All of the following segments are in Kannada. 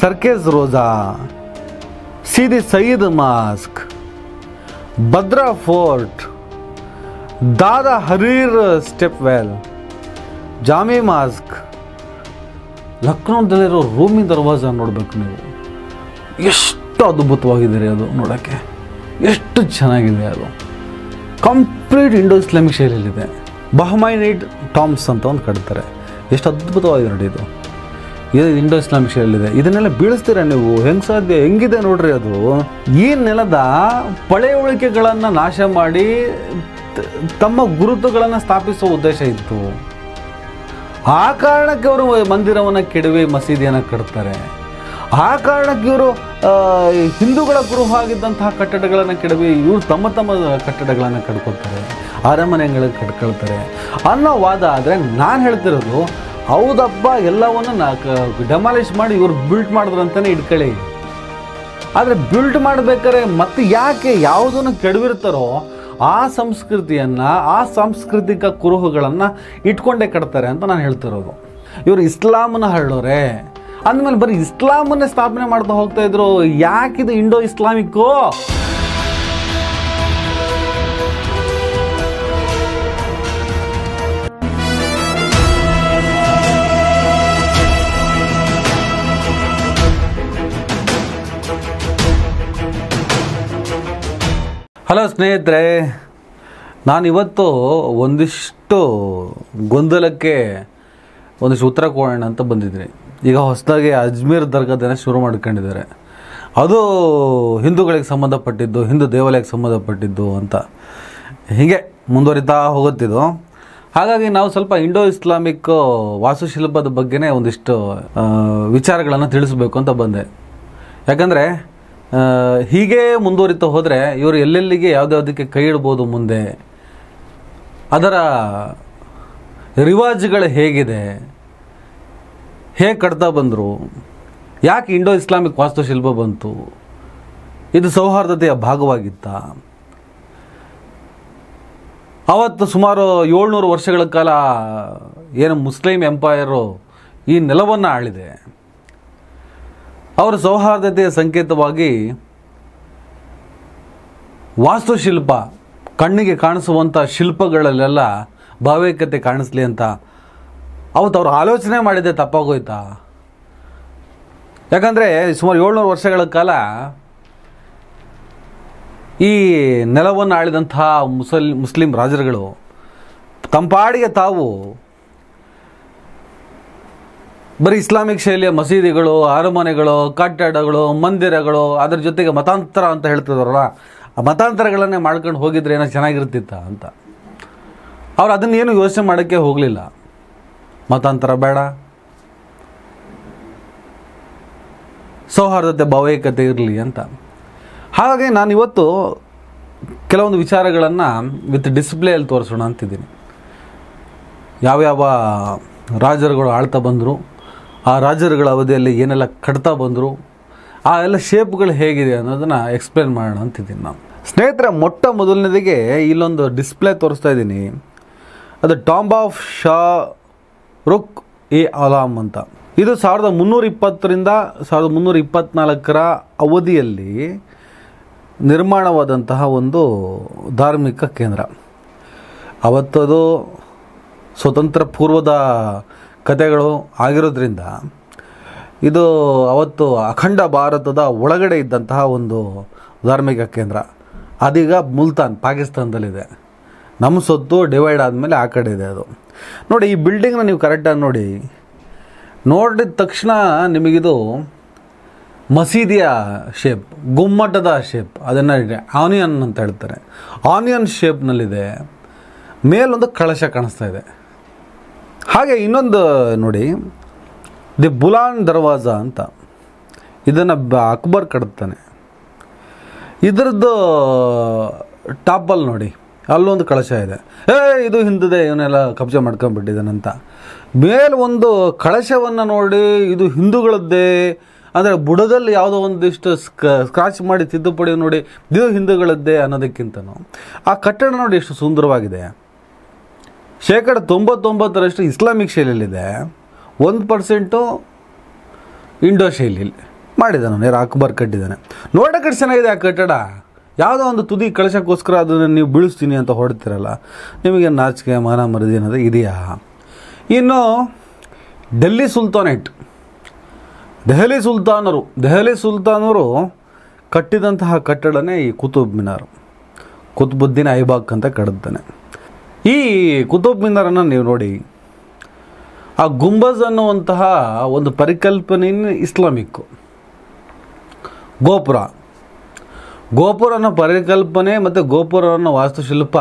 ಸರ್ಕೇಸ್ Roza Sidi Saiyyed mosque Bhadra fort Dada Harir step well Jami mosque ಲಕ್ನೋದಲ್ಲಿರೋ ರೂಮಿ ದರ್ವಾಜ ನೋಡಬೇಕು ನೀವು ಎಷ್ಟು ಅದ್ಭುತವಾಗಿದೆ ರೀ ಅದು ನೋಡೋಕ್ಕೆ ಎಷ್ಟು ಚೆನ್ನಾಗಿದೆ ಅದು ಕಂಪ್ಲೀಟ್ ಇಂಡೋ ಇಸ್ಲಾಮಿಕ್ ಶೈಲಿಯಲ್ಲಿದೆ ಬಹಮೈನೈಟ್ ಟಾಮ್ಸ್ ಅಂತ ಒಂದು ಕಟ್ತಾರೆ ಎಷ್ಟು ಅದ್ಭುತವಾಗಿದೆ ನೋಡಿ ಇದು ಇದು ಇಂಡೋ ಇಸ್ಲಾಮಿಕ್ ಶೈಲಿದೆ ಇದನ್ನೆಲ್ಲ ಬೀಳಿಸ್ತೀರ ನೀವು ಹೆಂಗೆ ಸಾಧ್ಯ ಹೆಂಗಿದೆ ನೋಡ್ರಿ ಅದು ಈ ನೆಲದ ಪಳೆಯುಳಿಕೆಗಳನ್ನು ನಾಶ ಮಾಡಿ ತ- ತಮ್ಮ ಗುರುತುಗಳನ್ನು ಸ್ಥಾಪಿಸುವ ಉದ್ದೇಶ ಇತ್ತು ಆ ಕಾರಣಕ್ಕೆ ಅವರು ಮಂದಿರವನ್ನು ಕೆಡವಿ ಮಸೀದಿಯನ್ನು ಕಟ್ತಾರೆ ಆ ಕಾರಣಕ್ಕೆ ಇವರು ಹಿಂದೂಗಳ ಗೃಹ ಆಗಿದ್ದಂತಹ ಕಟ್ಟಡಗಳನ್ನು ಕೆಡವಿ ಇವರು ತಮ್ಮ ತಮ್ಮ ಕಟ್ಟಡಗಳನ್ನು ಕಟ್ಕೊಳ್ತಾರೆ ಅರಮನೆಗಳಿಗೆ ಕಟ್ಕೊಳ್ತಾರೆ ಅನ್ನೋ ವಾದ ಆದರೆ ನಾನು ಹೇಳ್ತಿರೋದು ಹೌದಪ್ಪ ಎಲ್ಲವನ್ನು ನಾ ಡೆಮಾಲಿಷ್ ಮಾಡಿ ಇವರು ಬಿಲ್ಟ್ ಮಾಡಿದ್ರಂತಲೇ ಇಟ್ಕೊಳ್ಳಿ ಆದರೆ ಬಿಲ್ಟ್ ಮಾಡಬೇಕಾದ್ರೆ ಮತ್ತೆ ಯಾಕೆ ಯಾವುದನ್ನು ಕೆಡವಿರ್ತಾರೋ ಆ ಸಂಸ್ಕೃತಿಯನ್ನು ಆ ಸಾಂಸ್ಕೃತಿಕ ಕುರುಹುಗಳನ್ನು ಇಟ್ಕೊಂಡೇ ಕಟ್ತಾರೆ ಅಂತ ನಾನು ಹೇಳ್ತಿರೋದು ಇವರು ಇಸ್ಲಾಮನ್ನ ಹರಡೋರೆ ಅಂದಮೇಲೆ ಬರೀ ಇಸ್ಲಾಮನ್ನೇ ಸ್ಥಾಪನೆ ಮಾಡ್ತಾ ಹೋಗ್ತಾ ಇದ್ರು ಯಾಕಿದು ಇಂಡೋ ಇಸ್ಲಾಮಿಕ್ಕು ಹಲೋ ಸ್ನೇಹಿತರೆ ನಾನಿವತ್ತು ಒಂದಿಷ್ಟು ಗೊಂದಲಕ್ಕೆ ಒಂದಿಷ್ಟು ಉತ್ತರ ಕೊಡೋಣ ಅಂತ ಬಂದಿದ್ದೀನಿ ಈಗ ಹೊಸದಾಗಿ ಅಜ್ಮೀರ್ ದರ್ಗಾದನ್ನ ಶುರು ಮಾಡ್ಕೊಂಡಿದ್ದಾರೆ ಅದು ಹಿಂದೂಗಳಿಗೆ ಸಂಬಂಧಪಟ್ಟಿದ್ದು ಹಿಂದೂ ದೇವಾಲಯಕ್ಕೆ ಸಂಬಂಧಪಟ್ಟಿದ್ದು ಅಂತ ಹೀಗೆ ಮುಂದುವರಿತಾ ಹೋಗುತ್ತಿದ್ದು ಹಾಗಾಗಿ ನಾವು ಸ್ವಲ್ಪ ಇಂಡೋ ಇಸ್ಲಾಮಿಕ್ ವಾಸ್ತುಶಿಲ್ಪದ ಬಗ್ಗೆನೇ ಒಂದಿಷ್ಟು ವಿಚಾರಗಳನ್ನು ತಿಳಿಸ್ಬೇಕು ಅಂತ ಬಂದೆ ಯಾಕಂದರೆ ಹೀಗೆ ಮುಂದುವರಿತಾ ಹೋದರೆ ಇವರು ಎಲ್ಲೆಲ್ಲಿಗೆ ಯಾವುದ್ಯಾವುದಕ್ಕೆ ಕೈ ಇಡ್ಬೋದು ಮುಂದೆ ಅದರ ರಿವಾಜುಗಳು ಹೇಗಿದೆ ಹೇಗೆ ಕಟ್ತಾ ಬಂದರು ಯಾಕೆ ಇಂಡೋ ಇಸ್ಲಾಮಿಕ್ ವಾಸ್ತುಶಿಲ್ಪ ಬಂತು ಇದು ಸೌಹಾರ್ದತೆಯ ಭಾಗವಾಗಿತ್ತ ಅವತ್ತು ಸುಮಾರು ಏಳ್ನೂರು ವರ್ಷಗಳ ಕಾಲ ಏನು ಮುಸ್ಲಿಂ ಎಂಪೈರು ಈ ನೆಲವನ್ನು ಆಳಿದೆ ಅವರ ಸೌಹಾರ್ದತೆಯ ಸಂಕೇತವಾಗಿ ವಾಸ್ತುಶಿಲ್ಪ ಕಣ್ಣಿಗೆ ಕಾಣಿಸುವಂಥ ಶಿಲ್ಪಗಳಲ್ಲೆಲ್ಲ ಭಾವೈಕ್ಯತೆ ಕಾಣಿಸ್ಲಿ ಅಂತ ಅವತ್ತು ಅವ್ರು ಆಲೋಚನೆ ಮಾಡಿದ್ದೆ ತಪ್ಪಾಗೋಯ್ತಾ ಯಾಕಂದರೆ ಸುಮಾರು ಏಳ್ನೂರು ವರ್ಷಗಳ ಕಾಲ ಈ ನೆಲವನ್ನು ಆಳಿದಂತಹ ಮುಸಲ್ ಮುಸ್ಲಿಂ ರಾಜರುಗಳು ತಂಪಾಡಿಗೆ ತಾವು ಬರೀ ಇಸ್ಲಾಮಿಕ್ ಶೈಲಿಯ ಮಸೀದಿಗಳು ಅರಮನೆಗಳು ಕಟ್ಟಡಗಳು ಮಂದಿರಗಳು ಅದರ ಜೊತೆಗೆ ಮತಾಂತರ ಅಂತ ಹೇಳ್ತಿದಾರಲ್ಲ ಆ ಮತಾಂತರಗಳನ್ನೇ ಮಾಡ್ಕೊಂಡು ಹೋಗಿದ್ರೆ ಏನೋ ಚೆನ್ನಾಗಿರ್ತಿತ್ತ ಅಂತ ಅವ್ರು ಅದನ್ನೇನು ಯೋಚನೆ ಮಾಡೋಕ್ಕೆ ಹೋಗಲಿಲ್ಲ ಮತಾಂತರ ಬೇಡ ಸೌಹಾರ್ದತೆ ಭಾವೈಕ್ಯತೆ ಇರಲಿ ಅಂತ ಹಾಗಾಗಿ ನಾನು ಇವತ್ತು ಕೆಲವೊಂದು ವಿಚಾರಗಳನ್ನು ವಿತ್ ಡಿಸ್ಪ್ಲೇಯಲ್ಲಿ ತೋರಿಸೋಣ ಅಂತಿದ್ದೀನಿ ಯಾವ್ಯಾವ ರಾಜರುಗಳು ಆಳ್ತಾ ಬಂದರು ಆ ರಾಜರುಗಳ ಅವಧಿಯಲ್ಲಿ ಏನೆಲ್ಲ ಕಟ್ತಾ ಬಂದರು ಆ ಎಲ್ಲ ಶೇಪ್ಗಳು ಹೇಗಿದೆ ಅನ್ನೋದನ್ನು ಎಕ್ಸ್ಪ್ಲೇನ್ ಮಾಡೋಣ ಅಂತಿದ್ದೀನಿ ನಾನು ಸ್ನೇಹಿತರೆ ಮೊಟ್ಟ ಮೊದಲನೇದಿಗೆ ಇಲ್ಲೊಂದು ಡಿಸ್ಪ್ಲೇ ತೋರಿಸ್ತಾ ಇದ್ದೀನಿ ಅದು ಟಾಂಬ್ ಆಫ್ ಶಾ ರುಕ್ ಎ ಅಲಾಮ್ ಅಂತ ಇದು ಸಾವಿರದ ಮುನ್ನೂರ ಇಪ್ಪತ್ತರಿಂದ ಸಾವಿರದ ಮುನ್ನೂರ ಇಪ್ಪತ್ತ್ನಾಲ್ಕರ ಅವಧಿಯಲ್ಲಿ ನಿರ್ಮಾಣವಾದಂತಹ ಒಂದು ಧಾರ್ಮಿಕ ಕೇಂದ್ರ ಅವತ್ತದು ಸ್ವತಂತ್ರ ಪೂರ್ವದ ಕಥೆಗಳು ಆಗಿರೋದ್ರಿಂದ ಇದು ಅವತ್ತು ಅಖಂಡ ಭಾರತದ ಒಳಗಡೆ ಇದ್ದಂತಹ ಒಂದು ಧಾರ್ಮಿಕ ಕೇಂದ್ರ ಅದೀಗ ಮುಲ್ತಾನ್ ಪಾಕಿಸ್ತಾನದಲ್ಲಿದೆ ನಮ್ಮ ಸೊತ್ತು ಡಿವೈಡ್ ಆದಮೇಲೆ ಆ ಕಡೆ ಇದೆ ಅದು ನೋಡಿ ಈ ಬಿಲ್ಡಿಂಗ್ನ ನೀವು ಕರೆಕ್ಟಾಗಿ ನೋಡಿ ನೋಡಿದ ತಕ್ಷಣ ನಿಮಗಿದು ಮಸೀದಿಯ ಶೇಪ್ ಗುಮ್ಮಟದ ಶೇಪ್ ಅದನ್ನು ಆನಿಯನ್ ಅಂತ ಹೇಳ್ತಾರೆ ಆನಿಯನ್ ಶೇಪ್ನಲ್ಲಿದೆ ಮೇಲೊಂದು ಕಳಶ ಕಾಣಿಸ್ತಾ ಇದೆ ಹಾಗೆ ಇನ್ನೊಂದು ನೋಡಿ ದಿ ಬುಲಾನ್ ದರ್ವಾಜ ಅಂತ ಇದನ್ನು ಬ ಅಕ್ಬರ್ ಕಟ್ತಾನೆ ಇದರದ್ದು ಟಾಪಲ್ಲಿ ನೋಡಿ ಅಲ್ಲೊಂದು ಕಳಶ ಇದೆ ಏ ಇದು ಹಿಂದಿದೆ ಇವನ್ನೆಲ್ಲ ಕಬ್ಜೆ ಮಾಡ್ಕೊಂಡ್ಬಿಟ್ಟಿದ್ದಾನಂತ ಮೇಲೆ ಒಂದು ಕಳಶವನ್ನು ನೋಡಿ ಇದು ಹಿಂದೂಗಳದ್ದೇ ಅಂದರೆ ಬುಡದಲ್ಲಿ ಯಾವುದೋ ಒಂದಿಷ್ಟು ಸ್ಕ ಸ್ಕ್ರಾಚ್ ಮಾಡಿ ತಿದ್ದುಪಡಿ ನೋಡಿ ಇದು ಹಿಂದೂಗಳದ್ದೇ ಅನ್ನೋದಕ್ಕಿಂತನೂ ಆ ಕಟ್ಟಡ ನೋಡಿ ಎಷ್ಟು ಸುಂದರವಾಗಿದೆ ಶೇಕಡ ತೊಂಬತ್ತೊಂಬತ್ತರಷ್ಟು ಇಸ್ಲಾಮಿಕ್ ಶೈಲಿಯಲ್ಲಿದೆ ಒಂದು ಪರ್ಸೆಂಟು ಇಂಡೋ ಶೈಲಿಯಲ್ಲಿ ಮಾಡಿದ್ದಾನೆ ನೇರ ಅಕ್ಬರ್ ಕಟ್ಟಿದ್ದಾನೆ ನೋಡೋಕೆ ಚೆನ್ನಾಗಿದೆ ಆ ಕಟ್ಟಡ ಯಾವುದೋ ಒಂದು ತುದಿ ಕಳಸಕ್ಕೋಸ್ಕರ ಅದನ್ನು ನೀವು ಬೀಳಿಸ್ತೀನಿ ಅಂತ ಹೊಡ್ತಿರಲ್ಲ ನಿಮಗೆ ನಾಚಿಕೆ ಮಾನ ಮರದಿ ಅನ್ನೋದು ಇದೆಯಾ ಇನ್ನು ಡೆಲ್ಲಿ ಸುಲ್ತಾನೇಟ್ ದೆಹಲಿ ಸುಲ್ತಾನರು ದೆಹಲಿ ಸುಲ್ತಾನರು ಕಟ್ಟಿದಂತಹ ಕಟ್ಟಡನೇ ಈ ಕುತುಬ್ ಮಿನಾರ್ ಕುತುಬುದ್ದೀನ್ ಐಬಾಕ್ ಅಂತ ಕಡುತ್ತಾನೆ ಈ ಕುತುಬ್ ಮಿನಾರನ್ನು ನೀವು ನೋಡಿ ಆ ಗುಂಬಜ್ ಅನ್ನುವಂತಹ ಒಂದು ಪರಿಕಲ್ಪನೆ ಇಸ್ಲಾಮಿಕ್ಕು ಗೋಪುರ ಗೋಪುರ ಅನ್ನೋ ಪರಿಕಲ್ಪನೆ ಮತ್ತು ಗೋಪುರ ಅನ್ನೋ ವಾಸ್ತುಶಿಲ್ಪ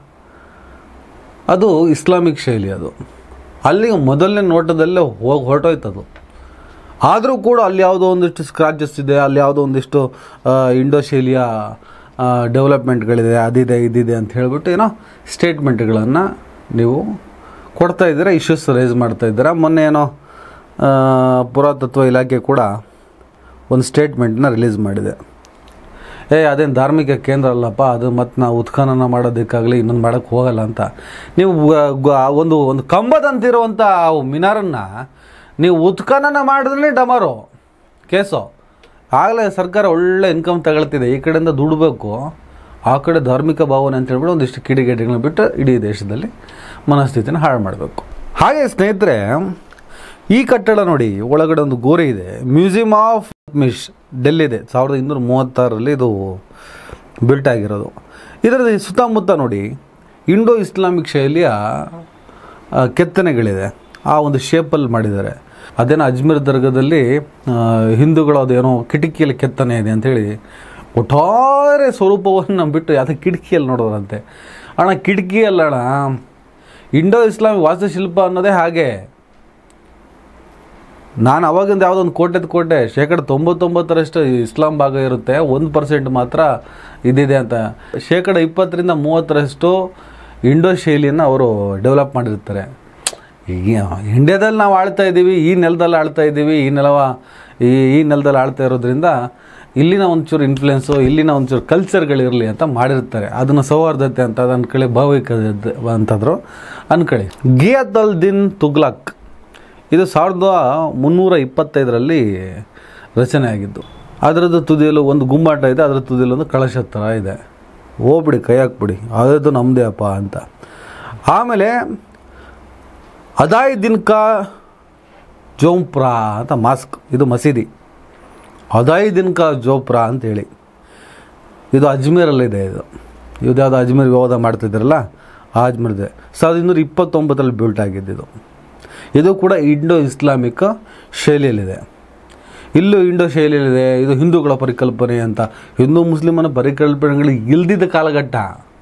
ಅದು ಇಸ್ಲಾಮಿಕ್ ಶೈಲಿ ಅದು ಅಲ್ಲಿ ಮೊದಲನೇ ನೋಟದಲ್ಲೇ ಹೋಗಿ ಹೊರಟೋಯ್ತದು ಆದರೂ ಕೂಡ ಅಲ್ಲಿ ಯಾವುದೋ ಒಂದಿಷ್ಟು ಸ್ಕ್ರಾಚಸ್ ಇದೆ ಅಲ್ಲಿ ಯಾವುದೋ ಒಂದಿಷ್ಟು ಆ, ಇಂಡೋ ಶೈಲಿಯ ಆ, ಡೆವಲಪ್ಮೆಂಟ್ಗಳಿದೆ ಅದಿದೆ ಇದಿದೆ ಅಂತ ಹೇಳ್ಬಿಟ್ಟು ಏನೋ ಸ್ಟೇಟ್ಮೆಂಟ್ಗಳನ್ನು ನೀವು ಕೊಡ್ತಾ ಇದ್ದೀರಾ ಇಶ್ಯೂಸ್ ರೈಸ್ ಮಾಡ್ತಾ ಇದ್ದೀರಾ ಮೊನ್ನೆ ಏನೋ ಆ, ಪುರಾತತ್ವ ಇಲಾಖೆ ಕೂಡ ಒಂದು ಸ್ಟೇಟ್ಮೆಂಟ್ನ ರಿಲೀಸ್ ಮಾಡಿದೆ ಏ ಅದೇನು ಧಾರ್ಮಿಕ ಕೇಂದ್ರ ಅಲ್ಲಪ್ಪ ಅದು ಮತ್ತು ನಾವು ಉತ್ಖನನ ಮಾಡೋದಕ್ಕಾಗಲಿ ಇನ್ನೊಂದು ಮಾಡೋಕ್ಕೆ ಹೋಗಲ್ಲ ಅಂತ ನೀವು ಗ- ಗ- ಒಂದು ಒಂದು ಕಂಬದಂತಿರುವಂಥ ಆ ಮಿನಾರನ್ನು ನೀವು ಉತ್ಖನನ ಮಾಡಿದ್ರೆ ಡಮರು ಕೇಸು ಆಗಲೇ ಸರ್ಕಾರ ಒಳ್ಳೆ ಇನ್ಕಮ್ ತಗೊಳ್ತಿದೆ ಈ ಕಡೆಯಿಂದ ದುಡಬೇಕು ಆ ಕಡೆ ಧಾರ್ಮಿಕ ಭಾವನೆ ಅಂತ ಹೇಳ್ಬಿಟ್ಟು ಒಂದಿಷ್ಟು ಕಿಡಿಗೇಡಿಗಳನ್ನ ಬಿಟ್ಟು ಇಡೀ ದೇಶದಲ್ಲಿ ಮನಸ್ಥಿತಿನ ಹಾಳು ಮಾಡಬೇಕು ಹಾಗೆ ಸ್ನೇಹಿತರೆ ಈ ಕಟ್ಟಡ ನೋಡಿ ಒಳಗಡೆ ಒಂದು ಗೋರೆ ಇದೆ ಮ್ಯೂಸಿಯಂ ಆಫ್ ಮಿಶ್ ಡೆಲ್ಲಿದೆ ಸಾವಿರದ ಇನ್ನೂರ ಮೂವತ್ತಾರರಲ್ಲಿ ಇದು ಬಿಲ್ಟ್ ಆಗಿರೋದು ಇದರದ ಸುತ್ತಮುತ್ತ ನೋಡಿ ಇಂಡೋ ಇಸ್ಲಾಮಿಕ್ ಶೈಲಿಯ ಆ, ಕೆತ್ತನೆಗಳಿದೆ ಆ ಒಂದು ಶೇಪಲ್ಲಿ ಮಾಡಿದ್ದಾರೆ ಅದೇನೋ ಅಜ್ಮೀರ್ ದರ್ಗದಲ್ಲಿ ಆ, ಹಿಂದೂಗಳು ಅದೇನೋ ಕಿಟಕಿಯಲ್ಲಿ ಕೆತ್ತನೆ ಇದೆ ಅಂಥೇಳಿ ಒಟ್ಟಾರೆ ಸ್ವರೂಪವನ್ನು ಬಿಟ್ಟು ಯಾವುದೋ ಕಿಟಕಿಯಲ್ಲಿ ನೋಡೋರಂತೆ ಅಣ್ಣ ಕಿಟಕಿಯಲ್ಲ ಅಣ್ಣ ಇಂಡೋ ಇಸ್ಲಾಮಿಕ್ ವಾಸ್ತುಶಿಲ್ಪ ಅನ್ನೋದೇ ಹಾಗೆ ನಾನು ಅವಾಗಿಂದ ಯಾವುದೋ ಒಂದು ಕೋಟೆದ ಕೋಟೆ ಶೇಕಡ ತೊಂಬತ್ತೊಂಬತ್ತರಷ್ಟು ಇಸ್ಲಾಂ ಭಾಗ ಇರುತ್ತೆ ಒಂದು ಪರ್ಸೆಂಟ್ ಮಾತ್ರ ಇದಿದೆ ಅಂತ ಶೇಕಡ ಇಪ್ಪತ್ತರಿಂದ ಮೂವತ್ತರಷ್ಟು ಇಂಡೋ ಶೈಲಿಯನ್ನು ಅವರು ಡೆವಲಪ್ ಮಾಡಿರ್ತಾರೆ ಈಗ ಇಂಡಿಯಾದಲ್ಲಿ ನಾವು ಆಳ್ತಾ ಇದ್ದೀವಿ ಈ ನೆಲದಲ್ಲಿ ಆಳ್ತಾ ಇದ್ದೀವಿ ಈ ನೆಲವ ಈ ಈ ನೆಲದಲ್ಲಿ ಆಳ್ತಾ ಇರೋದ್ರಿಂದ ಇಲ್ಲಿನ ಒಂಚೂರು ಇನ್ಫ್ಲುಯೆನ್ಸು ಇಲ್ಲಿನ ಒಂಚೂರು ಕಲ್ಚರ್ಗಳಿರಲಿ ಅಂತ ಮಾಡಿರ್ತಾರೆ ಅದನ್ನು ಸೌಹಾರ್ದತೆ ಅಂತ ಅದು ಅನ್ಕೊಳ್ಳಿ ಭಾವೈಕ್ಯತೆ ಅಂತಂದ್ರು ಅನ್ಕೊಳ್ಳಿ ಗಿಯಾತ್ ಅಲ್ ದಿನ್ ತುಗ್ಲಕ್ ಇದು ಸಾವಿರದ ಮುನ್ನೂರ ಇಪ್ಪತ್ತೈದರಲ್ಲಿ ರಚನೆ ಆಗಿದ್ದು ಅದರದ್ದು ತುದಿಯಲ್ಲೂ ಒಂದು ಗುಮ್ಮಾಟ ಇದೆ ಅದರ ತುದಿಯಲ್ಲಿ ಒಂದು ಕಳಶ ಥರ ಇದೆ ಹೋಗ್ಬಿಡಿ ಕೈ ಹಾಕ್ಬಿಡಿ ಅದರದ್ದು ನಮ್ಮದೇ ಅಪ್ಪ ಅಂತ ಆಮೇಲೆ ಅದಾಯ್ ದಿನ್ಕಾ ಜೋಂಪ್ರಾ ಅಂತ ಮಾಸ್ಕ್ ಇದು ಮಸೀದಿ ಅದಾಯ್ ದಿನ್ಕಾ ಜೋಪ್ರಾ ಅಂತೇಳಿ ಇದು ಅಜ್ಮೀರಲ್ಲಿದೆ ಇದು ಇದು ಯಾವುದು ಅಜ್ಮೀರ್ ವಿವಾದ ಮಾಡ್ತಿದ್ದಾರಲ್ಲ ಆ ಅಜ್ಮೀರ್ದೆ ಸಾವಿರದ ಇನ್ನೂರ ಇಪ್ಪತ್ತೊಂಬತ್ತರಲ್ಲಿ ಬಿಲ್ಟ್ ಆಗಿದ್ದು ಇದು ಕೂಡ ಇಂಡೋ ಇಸ್ಲಾಮಿಕ್ ಶೈಲಿಯಲ್ಲಿದೆ ಇಲ್ಲೂ ಇಂಡೋ ಶೈಲಿಯಲ್ಲಿದೆ ಇದು ಹಿಂದೂಗಳ ಪರಿಕಲ್ಪನೆ ಅಂತ ಹಿಂದೂ ಮುಸ್ಲಿಮನ ಪರಿಕಲ್ಪನೆಗಳು ಇಲ್ದಿದ್ದ ಕಾಲಘಟ್ಟ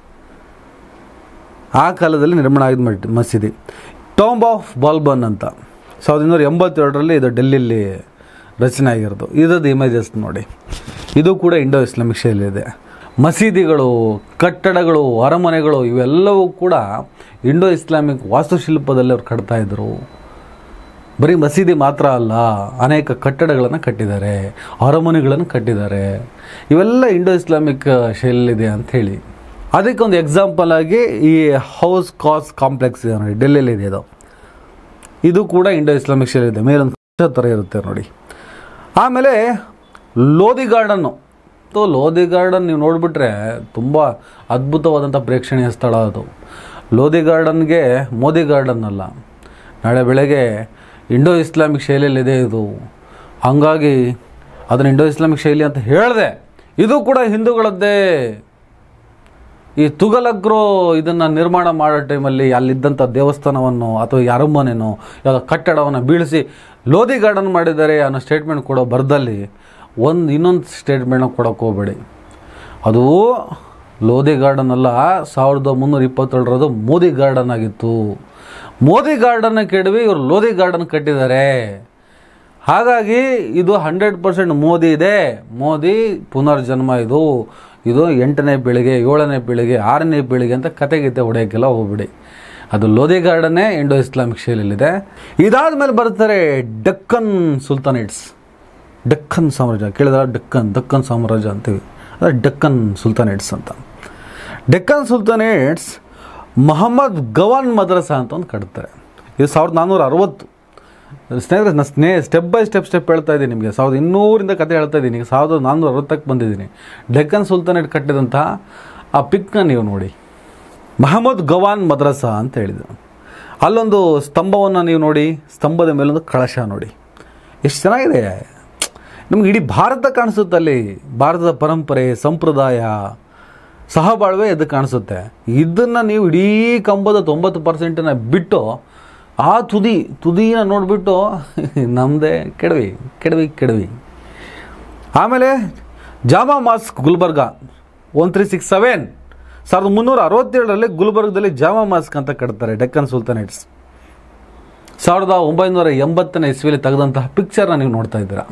ಆ ಕಾಲದಲ್ಲಿ ನಿರ್ಮಾಣ ಆಗಿದ ಮಟ್- ಮಸೀದಿ ಟಾಂಬ್ ಆಫ್ ಬಾಲ್ಬನ್ ಅಂತ ಸಾವಿರದ ಇನ್ನೂರ ಎಂಬತ್ತೆರಡರಲ್ಲಿ ಇದು ಡೆಲ್ಲಿಯಲ್ಲಿ ರಚನೆ ಆಗಿರೋದು ಇದರದ್ದು ಇಮೇಜಸ್ ನೋಡಿ ಇದು ಕೂಡ ಇಂಡೋ ಇಸ್ಲಾಮಿಕ್ ಶೈಲಿ ಇದೆ ಮಸೀದಿಗಳು ಕಟ್ಟಡಗಳು ಅರಮನೆಗಳು ಇವೆಲ್ಲವೂ ಕೂಡ ಇಂಡೋ ಇಸ್ಲಾಮಿಕ್ ವಾಸ್ತುಶಿಲ್ಪದಲ್ಲಿ ಅವ್ರು ಕಟ್ತಾ ಇದ್ರು ಬರೀ ಮಸೀದಿ ಮಾತ್ರ ಅಲ್ಲ ಅನೇಕ ಕಟ್ಟಡಗಳನ್ನು ಕಟ್ಟಿದ್ದಾರೆ ಅರಮನೆಗಳನ್ನು ಕಟ್ಟಿದ್ದಾರೆ ಇವೆಲ್ಲ ಇಂಡೋ ಇಸ್ಲಾಮಿಕ್ ಶೈಲಿದೆ ಅಂತ ಹೇಳಿ ಅದಕ್ಕೆ ಒಂದು ಎಕ್ಸಾಂಪಲ್ ಆಗಿ ಈ ಹೌಸ್ ಕಾಸ್ ಕಾಂಪ್ಲೆಕ್ಸ್ ಇದೆ ನೋಡಿ ಡೆಲ್ಲಿಯಲ್ಲಿ ಇದೆ ಇದು ಇದು ಕೂಡ ಇಂಡೋ ಇಸ್ಲಾಮಿಕ್ ಶೈಲಿ ಇದೆ ಮೇಲೊಂದು ಕಳಶ ಥರ ಇರುತ್ತೆ ನೋಡಿ ಆಮೇಲೆ ಲೋಧಿ ಗಾರ್ಡನ್ನು ಸೊ ಲೋಧಿ ಗಾರ್ಡನ್ ನೀವು ನೋಡಿಬಿಟ್ರೆ ತುಂಬ ಅದ್ಭುತವಾದಂಥ ಪ್ರೇಕ್ಷಣೀಯ ಸ್ಥಳ ಅದು ಲೋಧಿ ಗಾರ್ಡನ್ಗೆ ಮೋದಿ ಗಾರ್ಡನ್ ಅಲ್ಲ ನಾಳೆ ಬೆಳಗ್ಗೆ ಇಂಡೋ ಇಸ್ಲಾಮಿಕ್ ಶೈಲಿಯಲ್ಲಿದೆ ಇದು ಹಂಗಾಗಿ ಅದನ್ನು ಇಂಡೋ ಇಸ್ಲಾಮಿಕ್ ಶೈಲಿ ಅಂತ ಹೇಳಿದೆ ಇದು ಕೂಡ ಹಿಂದೂಗಳದ್ದೇ ಈ ತುಗಲಕ್ರು ಇದನ್ನು ನಿರ್ಮಾಣ ಮಾಡೋ ಟೈಮಲ್ಲಿ ಅಲ್ಲಿದ್ದಂಥ ದೇವಸ್ಥಾನವನ್ನು ಅಥವಾ ಈ ಅರಮನೆನೋ ಯಾವುದೋ ಕಟ್ಟಡವನ್ನು ಬೀಳಿಸಿ ಲೋಧಿ ಗಾರ್ಡನ್ ಮಾಡಿದ್ದಾರೆ ಅನ್ನೋ ಸ್ಟೇಟ್ಮೆಂಟ್ ಕೊಡೋ ಬರದಲ್ಲಿ ಒಂದು ಇನ್ನೊಂದು ಸ್ಟೇಟ್ಮೆಂಟ್ನ ಕೊಡೋಕೆ ಹೋಗಬೇಡಿ ಅದು ಲೋಧಿ ಗಾರ್ಡನ್ ಅಲ್ಲ ಸಾವಿರದ ಮುನ್ನೂರ ಇಪ್ಪತ್ತೇಳರದು ಮೋದಿ ಗಾರ್ಡನ್ ಆಗಿತ್ತು ಮೋದಿ ಗಾರ್ಡನ್ನ ಕೆಡವಿ ಇವರು ಲೋಧಿ ಗಾರ್ಡನ್ ಕಟ್ಟಿದ್ದಾರೆ ಹಾಗಾಗಿ ಇದು ಹಂಡ್ರೆಡ್ ಪರ್ಸೆಂಟ್ ಮೋದಿ ಇದೆ ಮೋದಿ ಪುನರ್ಜನ್ಮ ಇದು ಇದು ಎಂಟನೇ ಪೀಳಿಗೆ ಏಳನೇ ಪೀಳಿಗೆ ಆರನೇ ಪೀಳಿಗೆ ಅಂತ ಕತೆಗೀತೆ ಹೊಡೆಯೋಕ್ಕೆಲ್ಲ ಹೋಗ್ಬಿಡಿ ಅದು ಲೋಧಿ ಗಾರ್ಡನ್ನೇ ಇಂಡೋ ಇಸ್ಲಾಮಿಕ್ ಶೈಲಿಯಲ್ಲಿದೆ ಇದಾದ ಮೇಲೆ ಬರ್ತಾರೆ ಡಕ್ಕನ್ ಸುಲ್ತಾನೇಟ್ಸ್ ಡಕ್ಕನ್ ಸಾಮ್ರಾಜ್ಯ ಕೇಳಿದ್ರ ಡಕ್ಕನ್ ದಕ್ಕನ್ ಸಾಮ್ರಾಜ್ಯ ಅಂತೀವಿ ಅದೇ ಡಕ್ಕನ್ ಸುಲ್ತಾನೇಟ್ಸ್ ಅಂತ ಡೆಕ್ಕನ್ ಸುಲ್ತಾನೇಟ್ಸ್ ಮೊಹಮ್ಮದ್ ಗವಾನ್ ಮದ್ರಸಾ ಅಂತ ಒಂದು ಕಟ್ತಾರೆ ಇದು ಸಾವಿರದ ನಾನ್ನೂರ ಅರವತ್ತು ಸ್ನೇಹಿತರೆ ನಾನು ಸ್ನೇ ಸ್ಟೆಪ್ ಬೈ ಸ್ಟೆಪ್ ಸ್ಟೆಪ್ ಹೇಳ್ತಾ ಇದ್ದೀನಿ ನಿಮಗೆ ಸಾವಿರದ ಇನ್ನೂರಿಂದ ಕತೆ ಹೇಳ್ತಾ ಇದ್ದೀನಿ ಈಗ ಸಾವಿರದ ನಾನ್ನೂರ ಅರವತ್ತಕ್ಕೆ ಬಂದಿದ್ದೀನಿ ಡೆಕ್ಕನ್ ಸುಲ್ತಾನೇಟ್ ಕಟ್ಟಿದಂತಹ ಆ ಪಿಕ್ನ ನೀವು ನೋಡಿ ಮಹಮ್ಮದ್ ಗವಾನ್ ಮದ್ರಸಾ ಅಂತ ಹೇಳಿದರು ಅಲ್ಲೊಂದು ಸ್ತಂಭವನ್ನು ನೀವು ನೋಡಿ ಸ್ತಂಭದ ಮೇಲೊಂದು ಕಳಶ ನೋಡಿ ಎಷ್ಟು ಚೆನ್ನಾಗಿದೆ ನಮ್ಗೆ ಇಡೀ ಭಾರತ ಕಾಣಿಸುತ್ತೆ ಅಲ್ಲಿ ಭಾರತದ ಪರಂಪರೆ ಸಂಪ್ರದಾಯ ಸಹಬಾಳ್ವೆ ಇದು ಕಾಣಿಸುತ್ತೆ ಇದನ್ನು ನೀವು ಇಡೀ ಕಂಬದ ತೊಂಬತ್ತು ಪರ್ಸೆಂಟನ್ನ ಬಿಟ್ಟು ಆ ತುದಿ ತುದಿನ ನೋಡಿಬಿಟ್ಟು ನಮ್ಮದೇ ಕೆಡವಿ ಕೆಡವಿ ಕೆಡವಿ ಆಮೇಲೆ Jama mosque Gulbarga one three six seven ಸಾವಿರದ ಮುನ್ನೂರ ಅರವತ್ತೇಳರಲ್ಲಿ ಗುಲ್ಬರ್ಗದಲ್ಲಿ ಜಾಮಾ ಮಾಸ್ಕ್ ಅಂತ ಕಟ್ತಾರೆ ಡೆಕ್ಕನ್ ಸುಲ್ತಾನೇಟ್ಸ್ ಸಾವಿರದ ಒಂಬೈನೂರ ಎಂಬತ್ತನೇ ಇಸ್ವಿಯಲ್ಲಿ ತೆಗೆದಂತಹ ಪಿಕ್ಚರ್ನ ನೀವು ನೋಡ್ತಾ ಇದ್ದೀರಾ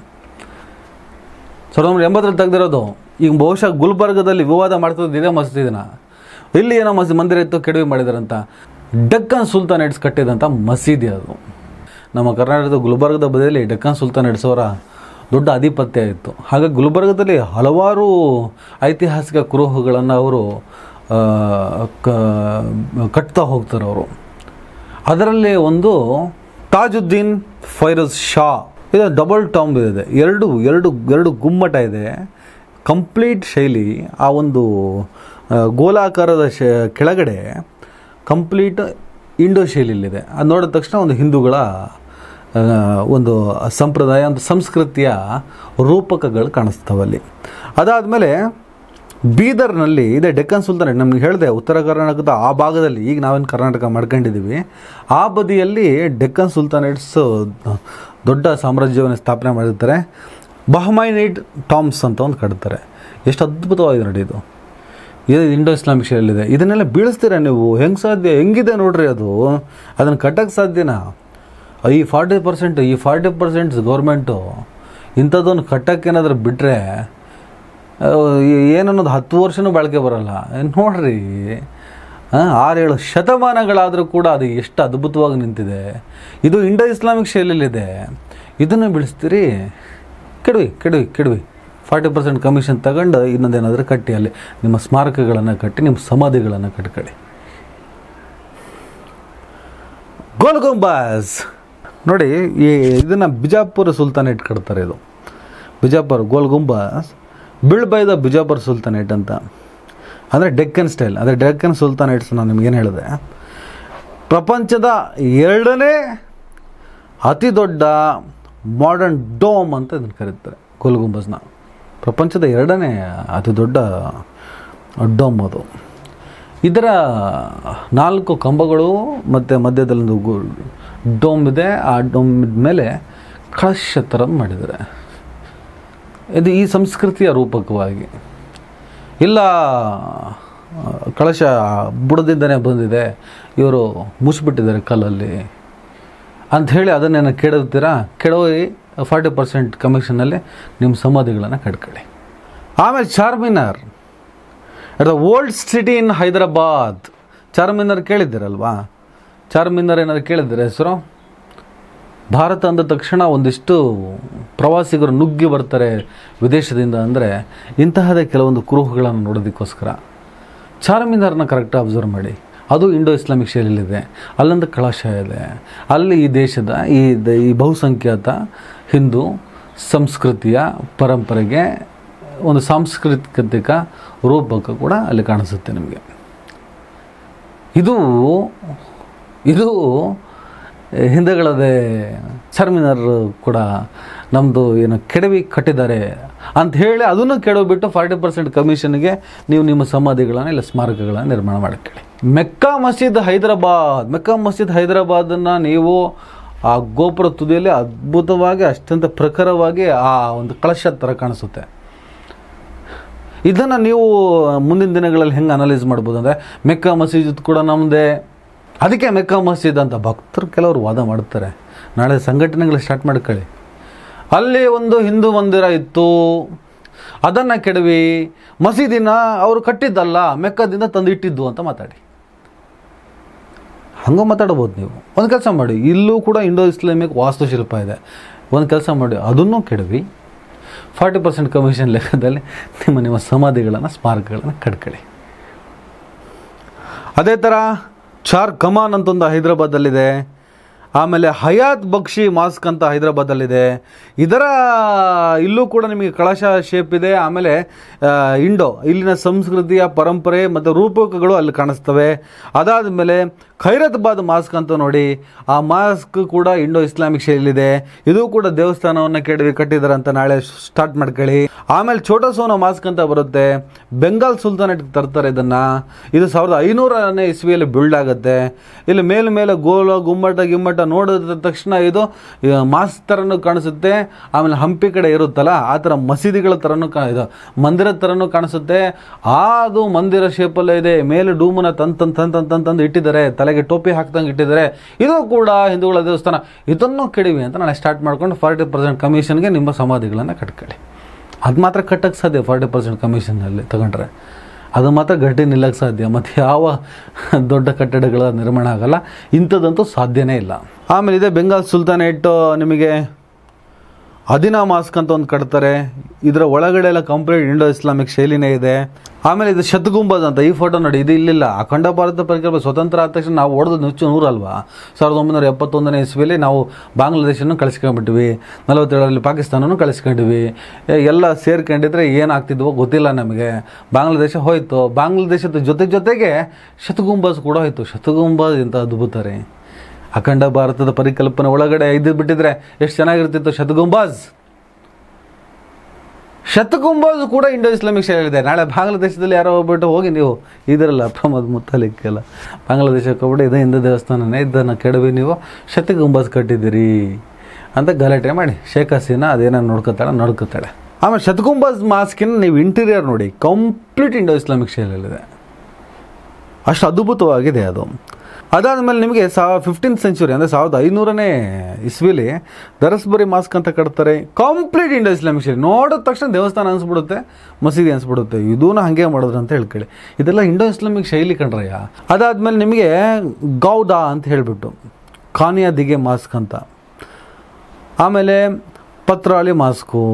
ಸಾವಿರದ ಒಂಬೈನೂರ ಎಂಬತ್ತರಲ್ಲಿ ತೆಗೆದಿರೋದು ಈಗ ಬಹುಶಃ ಗುಲ್ಬರ್ಗದಲ್ಲಿ ವಿವಾದ ಮಾಡ್ತಿರೋದು ಇದೇ ಮಸೀದಿನ ಇಲ್ಲಿ ಏನೋ ಮಸಿ ಮಂದಿರ ಇತ್ತು ಕೆಡವಿ ಮಾಡಿದಾರಂತ ಡೆಕ್ಕನ್ ಸುಲ್ತಾನೇಟ್ಸ್ ಕಟ್ಟಿದಂಥ ಮಸೀದಿ ಅದು ನಮ್ಮ ಕರ್ನಾಟಕದ ಗುಲ್ಬರ್ಗದ ಬದಿಯಲ್ಲಿ ಡೆಕ್ಕನ್ ಸುಲ್ತಾನೇಟ್ಸ್ ಅವರ ದೊಡ್ಡ ಆಧಿಪತ್ಯ ಇತ್ತು ಹಾಗಾಗಿ ಗುಲ್ಬರ್ಗದಲ್ಲಿ ಹಲವಾರು ಐತಿಹಾಸಿಕ ಕುರುಹುಗಳನ್ನು ಅವರು ಆ, ಕ- ಕಟ್ತಾ ಹೋಗ್ತಾರೆ ಅವರು ಅದರಲ್ಲಿ ಒಂದು ತಾಜುದ್ದೀನ್ ಫೈರೋಜ್ ಶಾ ಇದು ಡಬಲ್ ಟಾಂಬ್ ಇದೆ ಎರಡು ಎರಡು ಎರಡು ಗುಮ್ಮಟ ಇದೆ ಕಂಪ್ಲೀಟ್ ಶೈಲಿ ಆ ಒಂದು ಆ, ಗೋಲಾಕಾರದ ಶ ಕೆಳಗಡೆ ಕಂಪ್ಲೀಟ್ ಇಂಡೋ ಶೈಲಿಯಲ್ಲಿದೆ ಅದು ನೋಡಿದ ತಕ್ಷಣ ಒಂದು ಹಿಂದೂಗಳ ಆ, ಒಂದು ಸಂಪ್ರದಾಯ ಒಂದು ಸಂಸ್ಕೃತಿಯ ರೂಪಕಗಳು ಕಾಣಿಸ್ತವಲ್ಲಿ ಅದಾದಮೇಲೆ ಬೀದರ್ನಲ್ಲಿ ಇದೆ ಡೆಕ್ಕನ್ ಸುಲ್ತಾನೇಟ್ ನಮ್ಗೆ ಹೇಳಿದೆ ಉತ್ತರ ಕರ್ನಾಟಕದ ಆ ಭಾಗದಲ್ಲಿ ಈಗ ನಾವೇನು ಕರ್ನಾಟಕ ಮಾಡ್ಕೊಂಡಿದ್ದೀವಿ ಆ ಬದಿಯಲ್ಲಿ ಡೆಕ್ಕನ್ ಸುಲ್ತಾನೇಟ್ಸ್ ದೊಡ್ಡ ಸಾಮ್ರಾಜ್ಯವನ್ನು ಸ್ಥಾಪನೆ ಮಾಡಿರ್ತಾರೆ ಬಹಮೈನೈಟ್ ಟಾಮ್ಸ್ ಅಂತ ಒಂದು ಕಟ್ತಾರೆ ಎಷ್ಟು ಅದ್ಭುತವಾಗಿದೆ ನೋಡಿ ಇದು ಇದು ಇಂಡೋ ಇಸ್ಲಾಮಿಕ್ ಶೈಲಿದೆ ಇದನ್ನೆಲ್ಲ ಬೀಳಿಸ್ತೀರಾ ನೀವು ಹೆಂಗೆ ಸಾಧ್ಯ ಹೆಂಗಿದೆ ನೋಡ್ರಿ ಅದು ಅದನ್ನು ಕಟ್ಟಕ್ಕೆ ಸಾಧ್ಯನಾ ಈ ಫಾರ್ಟಿ ಪರ್ಸೆಂಟ್ ಈ ಫಾರ್ಟಿ ಪರ್ಸೆಂಟ್ ಗೌರ್ಮೆಂಟು ಇಂಥದ್ದೊಂದು ಕಟ್ಟಕ್ಕೇನಾದ್ರೂ ಬಿಟ್ಟರೆ ಏನನ್ನೋದು ಹತ್ತು ವರ್ಷನೂ ಬಾಳಿಕೆ ಬರಲ್ಲ ನೋಡ್ರಿ ಆ, ಆರೇಳು ಶತಮಾನಗಳಾದರೂ ಕೂಡ ಅದು ಎಷ್ಟು ಅದ್ಭುತವಾಗಿ ನಿಂತಿದೆ ಇದು ಇಂಡೋ ಇಸ್ಲಾಮಿಕ್ ಶೈಲಿಯಲ್ಲಿದೆ ಇದನ್ನು ಬೆಳೆಸ್ತೀರಿ ಕೆಡವಿ ಕೆಡವಿ ಕೆಡವಿ ಫಾರ್ಟಿ ಪರ್ಸೆಂಟ್ ಕಮಿಷನ್ ತಗೊಂಡು ಇನ್ನೊಂದೇನಾದರೂ ಕಟ್ಟಿ ಅಲ್ಲಿ ನಿಮ್ಮ ಸ್ಮಾರಕಗಳನ್ನು ಕಟ್ಟಿ ನಿಮ್ಮ ಸಮಾಧಿಗಳನ್ನು ಕಟ್ಕೊಳ್ಳಿ ಗೋಲ್ ಗುಂಬಾಸ್ ನೋಡಿ ಈ ಇದನ್ನು ಬಿಜಾಪುರ ಸುಲ್ತಾನೇಟ್ ಕಟ್ತಾರೆ ಇದು Bijapur Gol Gumbaz built by the Bijapur sultanate ಅಂತ ಅಂದರೆ ಡೆಕ್ಕನ್ ಸ್ಟೈಲ್ ಅಂದರೆ ಡೆಕ್ಕನ್ ಸುಲ್ತಾನೇಟ್ಸ್ ನಾನು ನಿಮ್ಗೇನು ಹೇಳಿದೆ ಪ್ರಪಂಚದ ಎರಡನೇ ಅತಿ ದೊಡ್ಡ ಮಾಡರ್ನ್ ಡೋಮ್ ಅಂತ ಇದನ್ನು ಕರೀತಾರೆ ಗೋಲ್ ಗುಂಬಸ್ನ ಪ್ರಪಂಚದ ಎರಡನೇ ಅತಿ ದೊಡ್ಡ ಡೋಮ್ ಅದು ಇದರ ನಾಲ್ಕು ಕಂಬಗಳು ಮತ್ತು ಮಧ್ಯದಲ್ಲೊಂದು ಗು ಡೋಮ್ ಇದೆ ಆ ಡೋಮ್ ಮೇಲೆ ಕಳಶ ಥರದ್ದು ಮಾಡಿದ್ದಾರೆ ಇದು ಈ ಸಂಸ್ಕೃತಿಯ ರೂಪಕವಾಗಿ ಇಲ್ಲ ಆ, ಕಳಶ ಬುಡದಿಂದನೇ ಬಂದಿದೆ ಇವರು ಮುಚ್ಚಿಬಿಟ್ಟಿದ್ದಾರೆ ಕಲ್ಲಲ್ಲಿ ಅಂತ ಹೇಳಿ ಅದನ್ನೇನು ಕೆಡುತ್ತೀರಾ ಕೆಡವಿ ಫಾರ್ಟಿ ಪರ್ಸೆಂಟ್ ಕಮಿಷನಲ್ಲಿ ನಿಮ್ಮ ಸಮಾಧಿಗಳನ್ನು ಕಟ್ಕೊಳ್ಳಿ ಆಮೇಲೆ Charminar the old city in Hyderabad Charminar ಕೇಳಿದ್ದೀರಲ್ವಾ ಚಾರ್ಮಿನಾರ್ ಏನಾದ್ರು ಕೇಳಿದ್ದೀರ ಹೆಸರು ಭಾರತ ಅಂದ ತಕ್ಷಣ ಒಂದಿಷ್ಟು ಪ್ರವಾಸಿಗರು ನುಗ್ಗಿ ಬರ್ತಾರೆ ವಿದೇಶದಿಂದ ಅಂದರೆ ಇಂತಹದೇ ಕೆಲವೊಂದು ಕುರುಹುಗಳನ್ನು ನೋಡೋದಕ್ಕೋಸ್ಕರ ಚಾರ್ಮಿನಾರ್ನ ಕರೆಕ್ಟಾಗಿ ಅಬ್ಸರ್ವ್ ಮಾಡಿ ಅದು ಇಂಡೋ ಇಸ್ಲಾಮಿಕ್ ಶೈಲಿಯಲ್ಲಿದೆ ಅಲ್ಲೊಂದು ಕಳಶ ಇದೆ ಅಲ್ಲಿ ಈ ದೇಶದ ಈ ದ- ಈ ಬಹುಸಂಖ್ಯಾತ ಹಿಂದೂ ಸಂಸ್ಕೃತಿಯ ಪರಂಪರೆಗೆ ಒಂದು ಸಾಂಸ್ಕೃತಿಕ ರೂಪಕ ಕೂಡ ಅಲ್ಲಿ ಕಾಣಿಸುತ್ತೆ ನಿಮಗೆ ಇದು ಇದು ಹಿಂದೆಗಳದೇ ಚಾರ್ಮಿನಾರ್ ಕೂಡ ನಮ್ಮದು ಏನು ಕೆಡವಿ ಕಟ್ಟಿದ್ದಾರೆ ಅಂತ ಹೇಳಿ ಅದನ್ನು ಕೆಡವಿಬಿಟ್ಟು ಫಾರ್ಟಿ ಪರ್ಸೆಂಟ್ ಕಮಿಷನ್ಗೆ ನೀವು ನಿಮ್ಮ ಸಮಾಧಿಗಳನ್ನು ಇಲ್ಲ ಸ್ಮಾರಕಗಳನ್ನು ನಿರ್ಮಾಣ ಮಾಡ್ಕೊಳ್ಳಿ ಮೆಕ್ಕಾ ಮಸೀದ್ ಹೈದರಾಬಾದ್ ಮೆಕ್ಕಾ ಮಸೀದ್ ಹೈದರಾಬಾದನ್ನು ನೀವು ಆ ಗೋಪುರ ತುದಿಯಲ್ಲಿ ಅದ್ಭುತವಾಗಿ ಅತ್ಯಂತ ಪ್ರಖರವಾಗಿ ಆ ಒಂದು ಕಳಶ ಥರ ಕಾಣಿಸುತ್ತೆ ಇದನ್ನು ನೀವು ಮುಂದಿನ ದಿನಗಳಲ್ಲಿ ಹೆಂಗೆ ಅನಲೈಸ್ ಮಾಡ್ಬೋದು ಅಂದರೆ ಮೆಕ್ಕಾ ಮಸೀದ್ ಕೂಡ ನಮ್ಮದೇ ಅದಕ್ಕೆ ಮೆಕ್ಕಾ ಮಸೀದ್ ಅಂತ ಭಕ್ತರು ಕೆಲವರು ವಾದ ಮಾಡ್ತಾರೆ ನಾಳೆ ಸಂಘಟನೆಗಳು ಸ್ಟಾರ್ಟ್ ಮಾಡ್ಕೊಳ್ಳಿ ಅಲ್ಲಿ ಒಂದು ಹಿಂದೂ ಮಂದಿರ ಇತ್ತು ಅದನ್ನು ಕೆಡವಿ ಮಸೀದಿನ ಅವರು ಕಟ್ಟಿದ್ದಲ್ಲ ಮೆಕ್ಕದಿಂದ ತಂದು ಇಟ್ಟಿದ್ದು ಅಂತ ಮಾತಾಡಿ ಹಂಗೆ ಮಾತಾಡ್ಬೋದು ನೀವು ಒಂದು ಕೆಲಸ ಮಾಡಿ ಇಲ್ಲೂ ಕೂಡ ಇಂಡೋ ಇಸ್ಲಾಮಿಕ್ ವಾಸ್ತುಶಿಲ್ಪ ಇದೆ ಒಂದು ಕೆಲಸ ಮಾಡಿ ಅದನ್ನು ಕೆಡವಿ ಫಾರ್ಟಿ ಪರ್ಸೆಂಟ್ ಕಮಿಷನ್ ಲೆಕ್ಕದಲ್ಲಿ ನಿಮ್ಮ ನಿಮ್ಮ ಸಮಾಧಿಗಳನ್ನು ಸ್ಮಾರಕಗಳನ್ನು ಕಟ್ಕೊಳ್ಳಿ ಅದೇ ಥರ ಚಾರ್ ಕಮಾನ್ ಅಂತ ಒಂದು ಹೈದರಾಬಾದಲ್ಲಿದೆ ಆಮೇಲೆ ಹಯಾತ್ ಬಕ್ಷಿ ಮಾಸ್ಕ್ ಅಂತ ಹೈದರಾಬಾದಲ್ಲಿದೆ ಇದರ ಇಲ್ಲೂ ಕೂಡ ನಿಮಗೆ ಕಳಶ ಶೇಪ್ ಇದೆ ಆಮೇಲೆ ಆ, ಇಂಡೋ ಇಲ್ಲಿನ ಸಂಸ್ಕೃತಿಯ ಪರಂಪರೆ ಮತ್ತು ರೂಪಕಗಳು ಅಲ್ಲಿ ಕಾಣಿಸ್ತವೆ ಅದಾದಮೇಲೆ ಖೈರತಾಬಾದ್ ಮಾಸ್ಕ್ ಅಂತ ನೋಡಿ ಆ ಮಾಸ್ಕ್ ಕೂಡ ಇಂಡೋ ಇಸ್ಲಾಮಿಕ್ ಶೈಲಿದೆ ಇದು ಕೂಡ ದೇವಸ್ಥಾನವನ್ನು ಕೆಡವಿ ಕಟ್ಟಿದ್ದಾರೆ ಅಂತ ನಾಳೆ ಸ್ಟಾರ್ಟ್ ಮಾಡ್ಕೊಳ್ಳಿ ಆಮೇಲೆ ಛೋಟಾ ಸೋನಾ ಮಾಸ್ಕ್ ಅಂತ ಬರುತ್ತೆ ಬೆಂಗಾಲ್ ಸುಲ್ತಾನೇಟ್ ತರ್ತಾರೆ ಇದನ್ನ ಇದು ಸಾವಿರದ ಐನೂರನೇ ಇಸ್ವಿಯಲ್ಲಿ ಬಿಲ್ಡ್ ಆಗುತ್ತೆ ಇಲ್ಲಿ ಮೇಲೆ ಮೇಲೆ ಗೋಲ ಗುಮ್ಮಟ ಗಿಮ್ಮಟ ನೋಡಿದ ತಕ್ಷಣ ಇದು ಆ, ಮಾಸ್ಕ್ ಥರನೂ ಕಾಣಿಸುತ್ತೆ ಆಮೇಲೆ ಹಂಪಿ ಕಡೆ ಇರುತ್ತಲ್ಲ ಆ ಥರ ಮಸೀದಿಗಳ ಥರನೂ ಕಾ ಇದು ಮಂದಿರದ ಥರನೂ ಕಾಣಿಸುತ್ತೆ ಆ ಅದು ಮಂದಿರ ಶೇಪಲ್ಲೇ ಇದೆ ಮೇಲೆ ಡೂಮನ ತಂದ್ ತಂದ್ ತಂದ್ ತಂದ್ ತಂದ್ ತಂದು ಇಟ್ಟಿದ್ದಾರೆ ತಲೆಗೆ ಟೋಪಿ ಹಾಕ್ದಂಗೆ ಇಟ್ಟಿದ್ದಾರೆ ಇದು ಕೂಡ ಹಿಂದೂಗಳ ದೇವಸ್ಥಾನ ಇದನ್ನು ಕೆಡಿವಿ ಅಂತ ನಾಳೆ ಸ್ಟಾರ್ಟ್ ಮಾಡ್ಕೊಂಡು ಫಾರ್ಟಿ ಪರ್ಸೆಂಟ್ ಕಮಿಷನ್ಗೆ ನಿಮ್ಮ ಸಮಾಧಿಗಳನ್ನು ಕಟ್ಕೊಳ್ಳಿ ಅದು ಮಾತ್ರ ಕಟ್ಟಕ್ಕೆ ಸಾಧ್ಯ ಫಾರ್ಟಿ ಪರ್ಸೆಂಟ್ ಕಮಿಷನಲ್ಲಿ ತಗೊಂಡ್ರೆ ಅದು ಮಾತ್ರ ಗಟ್ಟಿ ನಿಲ್ಲಕ್ಕೆ ಸಾಧ್ಯ ಮತ್ತು ಯಾವ ದೊಡ್ಡ ಕಟ್ಟಡಗಳ ನಿರ್ಮಾಣ ಆಗಲ್ಲ ಇಂಥದ್ದಂತೂ ಸಾಧ್ಯನೇ ಇಲ್ಲ ಆಮೇಲೆ ಇದೆ ಬೆಂಗಾಲ್ ಸುಲ್ತಾನೇಟ್ ನಿಮಗೆ ಅದಿನಾ ಮಾಸ್ಕ್ ಅಂತ ಒಂದು ಕಟ್ತಾರೆ ಇದರ ಒಳಗಡೆ ಎಲ್ಲ ಕಂಪ್ಲೀಟ್ ಇಂಡೋ ಇಸ್ಲಾಮಿಕ್ ಶೈಲಿನೇ ಇದೆ ಆಮೇಲೆ ಇದು ಶತಗುಂಬದ್ ಅಂತ ಈ ಫೋಟೋ ನೋಡಿ ಇದು ಇಲ್ಲಿಲ್ಲ ಅಖಂಡ ಭಾರತ ಪರಿಕಲ್ಪನೆ ಸ್ವತಂತ್ರ ಆದ ತಕ್ಷಣ ನಾವು ಹೊಡೆದು ನುಚ್ಚು ನೂರಲ್ವಾ ಸಾವಿರದ ಒಂಬೈನೂರ ಎಪ್ಪತ್ತೊಂದನೇ ಇಸ್ವಿಯಲ್ಲಿ ನಾವು ಬಾಂಗ್ಲಾದೇಶನ್ನು ಕಳಿಸ್ಕೊಂಡ್ಬಿಟ್ವಿ ನಲವತ್ತೇಳರಲ್ಲಿ ಪಾಕಿಸ್ತಾನನೂ ಕಳಿಸ್ಕೊಂಡ್ವಿ ಎ- ಎಲ್ಲ ಸೇರ್ಕೊಂಡಿದ್ರೆ ಏನಾಗ್ತಿದ್ವೋ ಗೊತ್ತಿಲ್ಲ ನಮಗೆ ಬಾಂಗ್ಲಾದೇಶ ಹೋಯ್ತು ಬಾಂಗ್ಲಾದೇಶದ ಜೊತೆ ಜೊತೆಗೆ ಶತಗುಂಬಸ್ ಕೂಡ ಹೋಯ್ತು ಶತಗುಂಬಸ್ ಅಂತ ಅದ್ಭುತ ರೀ ಅಖಂಡ ಭಾರತದ ಪರಿಕಲ್ಪನೆ ಒಳಗಡೆ ಇದು ಬಿಟ್ಟಿದ್ರೆ ಎಷ್ಟು ಚೆನ್ನಾಗಿರ್ತಿತ್ತು ಶತಗುಂಬಾಜ್ ಶತಗುಂಬಾಜ್ ಕೂಡ ಇಂಡೋ ಇಸ್ಲಾಮಿಕ್ ಶೈಲಿದೆ ನಾಳೆ ಬಾಂಗ್ಲಾದೇಶದಲ್ಲಿ ಯಾರೋ ಹೋಗ್ಬಿಟ್ಟು ಹೋಗಿ ನೀವು ಇದರಲ್ಲ ಪ್ರಮೋದ್ ಮುತ್ತಲಿಕ್ಕೆಲ್ಲ ಬಾಂಗ್ಲಾದೇಶಕ್ಕೆ ಹೋಗ್ಬಿಟ್ಟು ಇದೇ ಹಿಂದೂ ದೇವಸ್ಥಾನನೇ ಇದನ್ನು ಕೆಡವಿ ನೀವು ಶತಗುಂಬಾಜ್ ಕಟ್ಟಿದ್ದೀರಿ ಅಂತ ಗಲಾಟೆ ಮಾಡಿ ಶೇಖ್ ಹಸೀನಾ ಅದೇನೋ ನೋಡ್ಕೊತಾಳೆ ನೋಡ್ಕೊತಾಳೆ ಆಮೇಲೆ ಶತಗುಂಬಾಜ್ ಮಾಸ್ಕಿನ ನೀವು ಇಂಟೀರಿಯರ್ ನೋಡಿ ಕಂಪ್ಲೀಟ್ ಇಂಡೋ ಇಸ್ಲಾಮಿಕ್ ಶೈಲಿಯಲ್ಲಿದೆ ಅಷ್ಟು ಅದ್ಭುತವಾಗಿದೆ ಅದು ಅದಾದಮೇಲೆ ನಿಮಗೆ ಸಾವ ಫಿಫ್ಟೀನ್ತ್ ಸೆಂಚುರಿ ಅಂದರೆ ಸಾವಿರದ ಐನೂರನೇ ಇಸ್ವಿಲಿ ದರಸ್ಬರಿ ಮಾಸ್ಕ್ ಅಂತ ಕಟ್ತಾರೆ ಕಂಪ್ಲೀಟ್ ಇಂಡೋ ಇಸ್ಲಾಮಿಕ್ ಶೈಲಿ ನೋಡಿದ ತಕ್ಷಣ ದೇವಸ್ಥಾನ ಅನಿಸ್ಬಿಡುತ್ತೆ ಮಸೀದಿ ಅನಿಸ್ಬಿಡುತ್ತೆ ಇದೂ ಹಾಗೆ ಮಾಡಿದ್ರು ಅಂತ ಹೇಳ್ಕೊಳ್ಳಿ ಇದೆಲ್ಲ ಇಂಡೋ ಇಸ್ಲಾಮಿಕ್ ಶೈಲಿ ಕಣ್ರಯ್ಯ ಅದಾದಮೇಲೆ ನಿಮಗೆ ಗೌದಾ ಅಂತ ಹೇಳಿಬಿಟ್ಟು ಖಾನಿಯಾ ದಿಗೆ ಮಾಸ್ಕ್ ಅಂತ ಆಮೇಲೆ ಪತ್ರಾಳಿ ಮಾಸ್ಕು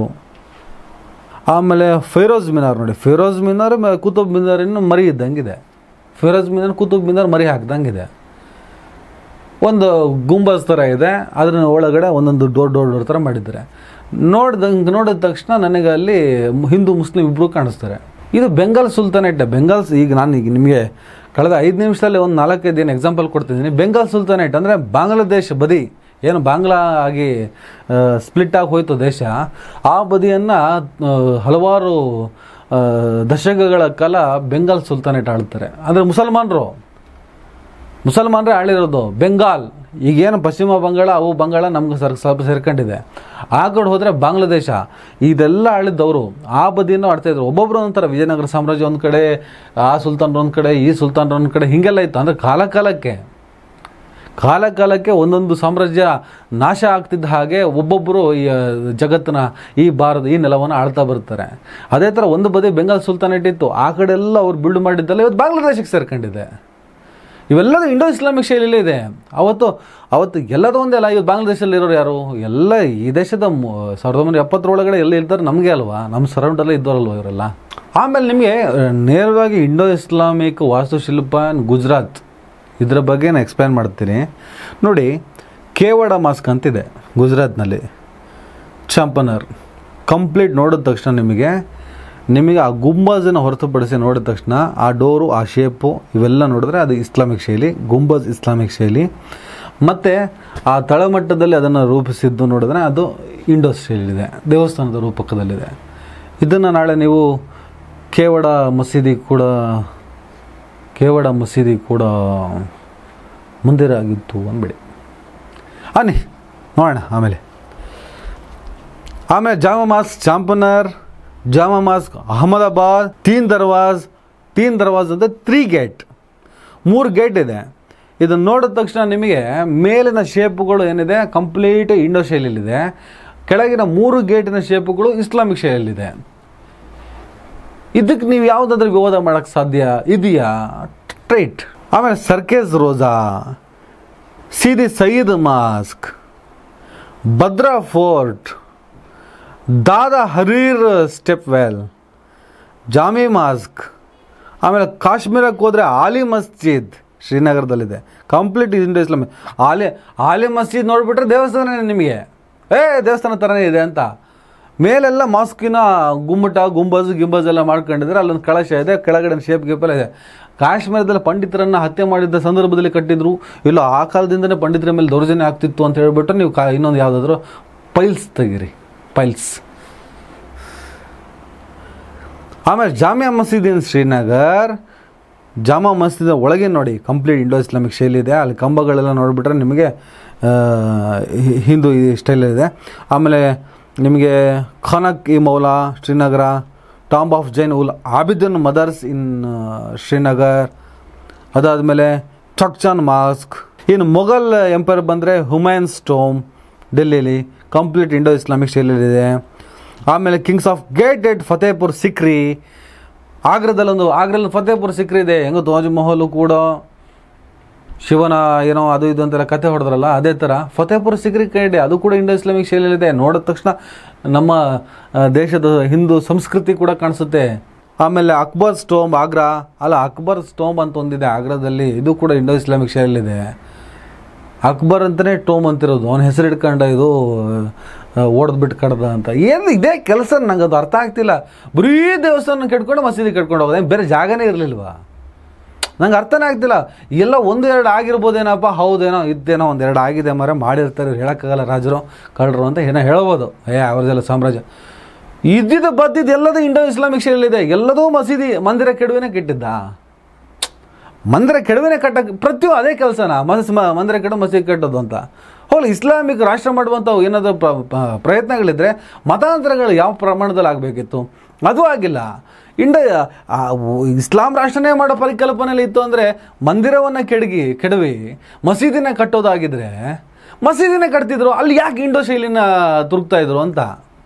ಆಮೇಲೆ ಫಿರೋಜ್ ಮಿನಾರ್ ನೋಡಿ ಫಿರೋಜ್ ಮಿನಾರ್ ಮ- ಕುತುಬ್ ಮಿನಾರ್ ಇನ್ನು ಮರಿ ಇದ್ದಂಗಿದೆ ಫಿರೋಜ್ ಮಿನಾರ್ ಕುತುಬ್ ಮಿನಾರ್ ಮರಿ ಹಾಕ್ದಂಗಿದೆ ಒಂದು ಗುಂಬಸ್ ಥರ ಇದೆ ಅದ್ರ ಒಳಗಡೆ ಒಂದೊಂದು ಡೋರ್ ಡೋರ್ ಡೋರ್ ಥರ ಮಾಡಿದ್ದಾರೆ ನೋಡ್ದಂಗೆ ನೋಡಿದ ತಕ್ಷಣ ನನಗೆ ಅಲ್ಲಿ ಹಿಂದೂ ಮುಸ್ಲಿಂ ಇಬ್ಬರು ಕಾಣಿಸ್ತಾರೆ ಇದು ಬೆಂಗಾಲ್ ಸುಲ್ತಾನೇಟ್ ಬೆಂಗಾಲ್ ಈಗ ನಾನು ಈಗ ನಿಮಗೆ ಕಳೆದ ಐದು ನಿಮಿಷದಲ್ಲಿ ಒಂದು ನಾಲ್ಕೈದು ಏನು ಎಕ್ಸಾಂಪಲ್ ಕೊಡ್ತಿದ್ದೀನಿ ಬೆಂಗಾಲ್ ಸುಲ್ತಾನೇಟ್ ಅಂದರೆ ಬಾಂಗ್ಲಾದೇಶ ಬದಿ ಏನು ಬಾಂಗ್ಲಾ ಆಗಿ ಸ್ಪ್ಲಿಟ್ ಆಗಿ ಹೋಯ್ತು ದೇಶ ಆ ಬದಿಯನ್ನು ಹಲವಾರು ಆ, ದಶಕಗಳ ಕಾಲ ಬೆಂಗಾಲ್ ಸುಲ್ತಾನೇಟ್ ಆಳ್ತಾರೆ ಅಂದರೆ ಮುಸಲ್ಮಾನರು ಮುಸಲ್ಮಾನರೇ ಆಳಿರೋದು ಬೆಂಗಾಲ್ ಈಗೇನು ಪಶ್ಚಿಮ ಬಂಗಾಳ ಅವು ಬಂಗಾಳ ನಮ್ಗೆ ಸರ್ ಸ್ವಲ್ಪ ಸೇರ್ಕೊಂಡಿದೆ ಆ ಕಡೆ ಹೋದರೆ ಬಾಂಗ್ಲಾದೇಶ ಇದೆಲ್ಲ ಆಳಿದ್ದವರು ಆ ಬದಿಯನ್ನು ಆಡ್ತಾ ಇದ್ರು ಒಬ್ಬೊಬ್ರು ಒಂಥರ ವಿಜಯನಗರ ಸಾಮ್ರಾಜ್ಯ ಒಂದು ಕಡೆ ಆ ಸುಲ್ತಾನ್ರ ಒಂದು ಕಡೆ ಈ ಸುಲ್ತಾನ್ರ ಒಂದು ಕಡೆ ಹೀಗೆಲ್ಲ ಇತ್ತು ಅಂದರೆ ಕಾಲ ಕಾಲಕ್ಕೆ ಕಾಲ ಕಾಲಕ್ಕೆ ಒಂದೊಂದು ಸಾಮ್ರಾಜ್ಯ ನಾಶ ಆಗ್ತಿದ್ದ ಹಾಗೆ ಒಬ್ಬೊಬ್ಬರು ಈ ಆ, ಜಗತ್ತಿನ ಈ ಭಾರತ ಈ ನೆಲವನ್ನು ಆಳ್ತಾ ಬರ್ತಾರೆ ಅದೇ ಥರ ಒಂದು ಬದಿ ಬೆಂಗಾಲ್ ಸುಲ್ತಾನೇಟ್ ಇತ್ತು ಆ ಕಡೆ ಎಲ್ಲ ಅವ್ರು ಬಿಲ್ಡ್ ಮಾಡಿದ್ದಲ್ಲ ಇವತ್ತು ಬಾಂಗ್ಲಾದೇಶಕ್ಕೆ ಸೇರ್ಕೊಂಡಿದೆ ಇವೆಲ್ಲದೂ ಇಂಡೋ ಇಸ್ಲಾಮಿಕ್ ಶೈಲಿಲೇ ಇದೆ ಅವತ್ತು ಅವತ್ತು ಎಲ್ಲದೂ ಒಂದೇ ಅಲ್ಲ ಇವತ್ತು ಬಾಂಗ್ಲಾದೇಶದಲ್ಲಿ ಇರೋರು ಯಾರು ಎಲ್ಲ ಈ ದೇಶದ ಮು- ಸಾವಿರದ ಒಂಬೈನೂರ ಎಪ್ಪತ್ತರೊಳಗಡೆ ಎಲ್ಲಿ ಇರ್ತಾರೆ ನಮಗೆ ಅಲ್ವಾ ನಮ್ಮ ಸರೌಂಡಲ್ಲೇ ಇದ್ದವರಲ್ವ ಇವರೆಲ್ಲ ಆಮೇಲೆ ನಿಮಗೆ ಆ, ನೇರವಾಗಿ ಇಂಡೋ ಇಸ್ಲಾಮಿಕ್ ವಾಸ್ತುಶಿಲ್ಪ ಗುಜರಾತ್ ಇದರ ಬಗ್ಗೆ ನಾನು ಎಕ್ಸ್ಪ್ಲೇನ್ ಮಾಡ್ತೀನಿ ನೋಡಿ ಕೇವಡ ಮಾಸ್ಕ್ ಅಂತಿದೆ ಗುಜರಾತ್ನಲ್ಲಿ ಚಾಂಪನರ್ ಕಂಪ್ಲೀಟ್ ನೋಡಿದ ತಕ್ಷಣ ನಿಮಗೆ ನಿಮಗೆ ಆ ಗುಂಬಾಜನ್ನು ಹೊರತುಪಡಿಸಿ ನೋಡಿದ ತಕ್ಷಣ ಆ ಡೋರು ಆ ಶೇಪು ಇವೆಲ್ಲ ನೋಡಿದ್ರೆ ಅದು ಇಸ್ಲಾಮಿಕ್ ಶೈಲಿ ಗುಂಬಜ್ ಇಸ್ಲಾಮಿಕ್ ಶೈಲಿ ಮತ್ತು ಆ ತಳಮಟ್ಟದಲ್ಲಿ ಅದನ್ನು ರೂಪಿಸಿದ್ದು ನೋಡಿದ್ರೆ ಅದು ಇಂಡೋ ಶೈಲಿದೆ ದೇವಸ್ಥಾನದ ರೂಪಕದಲ್ಲಿದೆ ಇದನ್ನು ನಾಳೆ ನೀವು ಕೇವಡ ಮಸೀದಿ ಕೂಡ ಕೇವಡ ಮಸೀದಿ ಕೂಡ ಮುಂದಿರ ಆಗಿತ್ತು ಅಂದ್ಬಿಡಿ ಅನ್ನಿ ನೋಡೋಣ ಆಮೇಲೆ ಆಮೇಲೆ ಜಾಮಾ ಮಾಸ್ಕ್ ಚಾಂಪನರ್ ಜಾಮಾ ಮಾಸ್ಕ್ ಅಹಮದಾಬಾದ್ ತೀನ್ ದರ್ವಾಜ್ ತೀನ್ ದರ್ವಾಜ್ ಅಂತ ತ್ರೀ ಗೇಟ್ ಮೂರು ಗೇಟ್ ಇದೆ ಇದನ್ನು ನೋಡಿದ ತಕ್ಷಣ ನಿಮಗೆ ಮೇಲಿನ ಶೇಪುಗಳು ಏನಿದೆ ಕಂಪ್ಲೀಟ್ ಇಂಡೋ ಶೈಲಿಯಲ್ಲಿದೆ ಕೆಳಗಿನ ಮೂರು ಗೇಟಿನ ಶೇಪುಗಳು ಇಸ್ಲಾಮಿಕ್ ಶೈಲಿಯಲ್ಲಿದೆ ಇದಕ್ಕೆ ನೀವು ಯಾವುದಾದ್ರೂ ವಿವಾದ ಮಾಡೋಕ್ಕೆ ಸಾಧ್ಯ ಇದೆಯಾ ಟ್ರೈಟ್ ಆಮೇಲೆ Sarkhej Roza Sidi Saiyyed mosque Bhadra fort Dada Harir step well Jami mosque ಆಮೇಲೆ ಕಾಶ್ಮೀರಕ್ಕೆ ಹೋದರೆ ಆಲಿ ಮಸ್ಜಿದ್ ಶ್ರೀನಗರದಲ್ಲಿದೆ complete Indo Islamic Aali Aali ಮಸೀದ್ ನೋಡಿಬಿಟ್ರೆ ದೇವಸ್ಥಾನನೇ ನಿಮಗೆ ಏ ದೇವಸ್ಥಾನ ಥರನೇ ಇದೆ ಅಂತ ಮೇಲೆಲ್ಲ ಮಾಸ್ಕಿನ ಗುಮ್ಮಟ ಗುಂಬಜ್ ಗಿಂಬಜ್ ಎಲ್ಲ ಮಾಡ್ಕೊಂಡಿದ್ರೆ ಅಲ್ಲೊಂದು ಕಳಶ ಇದೆ ಕೆಳಗಡೆ ಶೇಪ್ ಗೀಪ್ ಎಲ್ಲ ಇದೆ ಕಾಶ್ಮೀರದಲ್ಲಿ ಪಂಡಿತರನ್ನ ಹತ್ಯೆ ಮಾಡಿದ್ದ ಸಂದರ್ಭದಲ್ಲಿ ಕಟ್ಟಿದ್ರು ಇಲ್ಲ ಆ ಕಾಲದಿಂದನೇ ಪಂಡಿತರ ಮೇಲೆ ದೌರ್ಜನ್ಯ ಆಗ್ತಿತ್ತು ಅಂತ ಹೇಳ್ಬಿಟ್ಟು ನೀವು ಕಾ ಇನ್ನೊಂದು ಯಾವುದಾದ್ರೂ ಪೈಲ್ಸ್ ತೆಗೀರಿ ಪೈಲ್ಸ್ ಆಮೇಲೆ ಜಾಮಿಯಾ ಮಸೀದ್ ಇನ್ ಶ್ರೀನಗರ್ ಜಾಮಾ ಮಸೀದ್ ಒಳಗೆ ನೋಡಿ ಕಂಪ್ಲೀಟ್ ಇಂಡೋ ಇಸ್ಲಾಮಿಕ್ ಶೈಲಿ ಇದೆ ಅಲ್ಲಿ ಕಂಬಗಳೆಲ್ಲ ನೋಡಿಬಿಟ್ರೆ ನಿಮಗೆ ಆ, ಹಿ- ಹಿಂದೂ ಈ ಸ್ಟೈಲ್ ಇದೆ ಆಮೇಲೆ ನಿಮಗೆ Khanqah e Moula Srinagar tomb of Zain ul Abidin mother's in Srinagar ಅದಾದಮೇಲೆ ಚಕ್ಚಾನ್ ಮಾಸ್ಕ್ ಇನ್ನು ಮೊಘಲ್ ಎಂಪೈರ್ ಬಂದರೆ ಹುಮಾಯನ್ ಸ್ಟೋಮ್ ಡೆಲ್ಲಿಲಿ ಕಂಪ್ಲೀಟ್ ಇಂಡೋ ಇಸ್ಲಾಮಿಕ್ ಶೈಲಿಯಲ್ಲಿದೆ ಆಮೇಲೆ kings of gate at Fatehpur Sikri ಆಗ್ರಾದಲ್ಲೊಂದು ಆಗ್ರಲ್ಲಿ ಫತೇಪುರ್ ಸಿಕ್ರಿ ಇದೆ ಹೆಂಗೋ ತಾಜ್ ಮಹಲ್ ಕೂಡ ಶಿವನ ಏನೋ ಅದು ಇದು ಅಂತೆಲ್ಲ ಕತೆ ಹೊಡೆದ್ರಲ್ಲ ಅದೇ ಥರ ಫತೇಪುರ್ ಸಿಕ್ರಿ ಇದೆ ಅದು ಕೂಡ ಇಂಡೋ ಇಸ್ಲಾಮಿಕ್ ಶೈಲಿಯಲ್ಲಿದೆ ನೋಡಿದ ತಕ್ಷಣ ನಮ್ಮ ಆ, ದೇಶದ ಹಿಂದೂ ಸಂಸ್ಕೃತಿ ಕೂಡ ಕಾಣಿಸುತ್ತೆ ಆಮೇಲೆ ಅಕ್ಬರ್ ಸ್ಟೋಮ್ ಆಗ್ರಾ ಅಲ್ಲ ಅಕ್ಬರ್ ಸ್ಟೋಮ್ ಅಂತ ಒಂದಿದೆ ಆಗ್ರಾದಲ್ಲಿ ಇದು ಕೂಡ ಇಂಡೋ ಇಸ್ಲಾಮಿಕ್ ಶೈಲಿಯಲ್ಲಿದೆ ಅಕ್ಬರ್ ಅಂತಲೇ ಟೋಮ್ ಅಂತಿರೋದು ಅವನ ಹೆಸರು ಹಿಡ್ಕೊಂಡ ಇದು ಓಡದ್ಬಿಟ್ಟು ಕಡ್ದ ಅಂತ ಏನು ಇದೇ ಕೆಲಸ ನಂಗೆ ಅದು ಅರ್ಥ ಆಗ್ತಿಲ್ಲ ಬರೀ ದೇವಸ್ಥಾನ ಕೆಡ್ಕೊಂಡು ಮಸೀದಿ ಕಟ್ಕೊಂಡು ಹೋಗೋದು ಏನ್ ಬೇರೆ ಜಾಗನೇ ಇರಲಿಲ್ವಾ ನಂಗೆ ಅರ್ಥನೇ ಆಗ್ತಿಲ್ಲ ಎಲ್ಲ ಒಂದು ಎರಡು ಆಗಿರ್ಬೋದೇನಪ್ಪ ಹೌದೇನೋ ಇದ್ದೇನೋ ಒಂದೆರಡು ಆಗಿದೆ ಮರ ಮಾಡಿರ್ತಾರೆ ಇವ್ರು ಹೇಳೋಕ್ಕಾಗಲ್ಲ ರಾಜರು ಕಳ್ಳರು ಅಂತ ಏನೋ ಹೇಳ್ಬೋದು ಏ ಅವ್ರದ್ದೆಲ್ಲ ಸಾಮ್ರಾಜ್ಯ ಇದ್ದಿದ್ದು ಬದ್ದಿದ್ದು ಎಲ್ಲದೂ ಇಂಡೋ ಇಸ್ಲಾಮಿಕ್ ಶೈಲಿದೆ ಎಲ್ಲದೂ ಮಸೀದಿ ಮಂದಿರ ಕೆಡವಿನೇ ಕೆಟ್ಟಿದ್ದ ಮಂದಿರ ಕೆಡವಿನೇ ಕಟ್ಟಕ್ಕೆ ಪ್ರತಿಯೊಂದು ಅದೇ ಕೆಲಸನ ಮನಸ್ಸು ಮ- ಮಂದಿರ ಕೆಡ ಮಸೀದಿ ಕಟ್ಟೋದು ಅಂತ ಹೋಗ್ಲಿ ಇಸ್ಲಾಮಿಕ್ ರಾಷ್ಟ್ರ ಮಾಡುವಂಥ ಏನಾದರೂ ಪ್ರ ಪ- ಪ್ರಯತ್ನಗಳಿದ್ರೆ ಮತಾಂತರಗಳು ಯಾವ ಪ್ರಮಾಣದಲ್ಲಿ ಆಗಬೇಕಿತ್ತು ಅದು ಆಗಿಲ್ಲ ಇಂಡ ಆ, ಉ- ಇಸ್ಲಾಂ ರಾಷ್ಟ್ರನೇ ಮಾಡೋ ಪರಿಕಲ್ಪನೆಯಲ್ಲಿ ಇತ್ತು ಅಂದರೆ ಮಂದಿರವನ್ನು ಕೆಡಗಿ ಕೆಡವಿ ಮಸೀದಿನ ಕಟ್ಟೋದಾಗಿದ್ರೆ ಮಸೀದಿನೇ ಕಟ್ತಿದ್ರು ಅಲ್ಲಿ ಯಾಕೆ ಇಂಡೋ ಶೈಲಿನ ತುರುಕ್ತಾ ಇದ್ರು ಅಂತ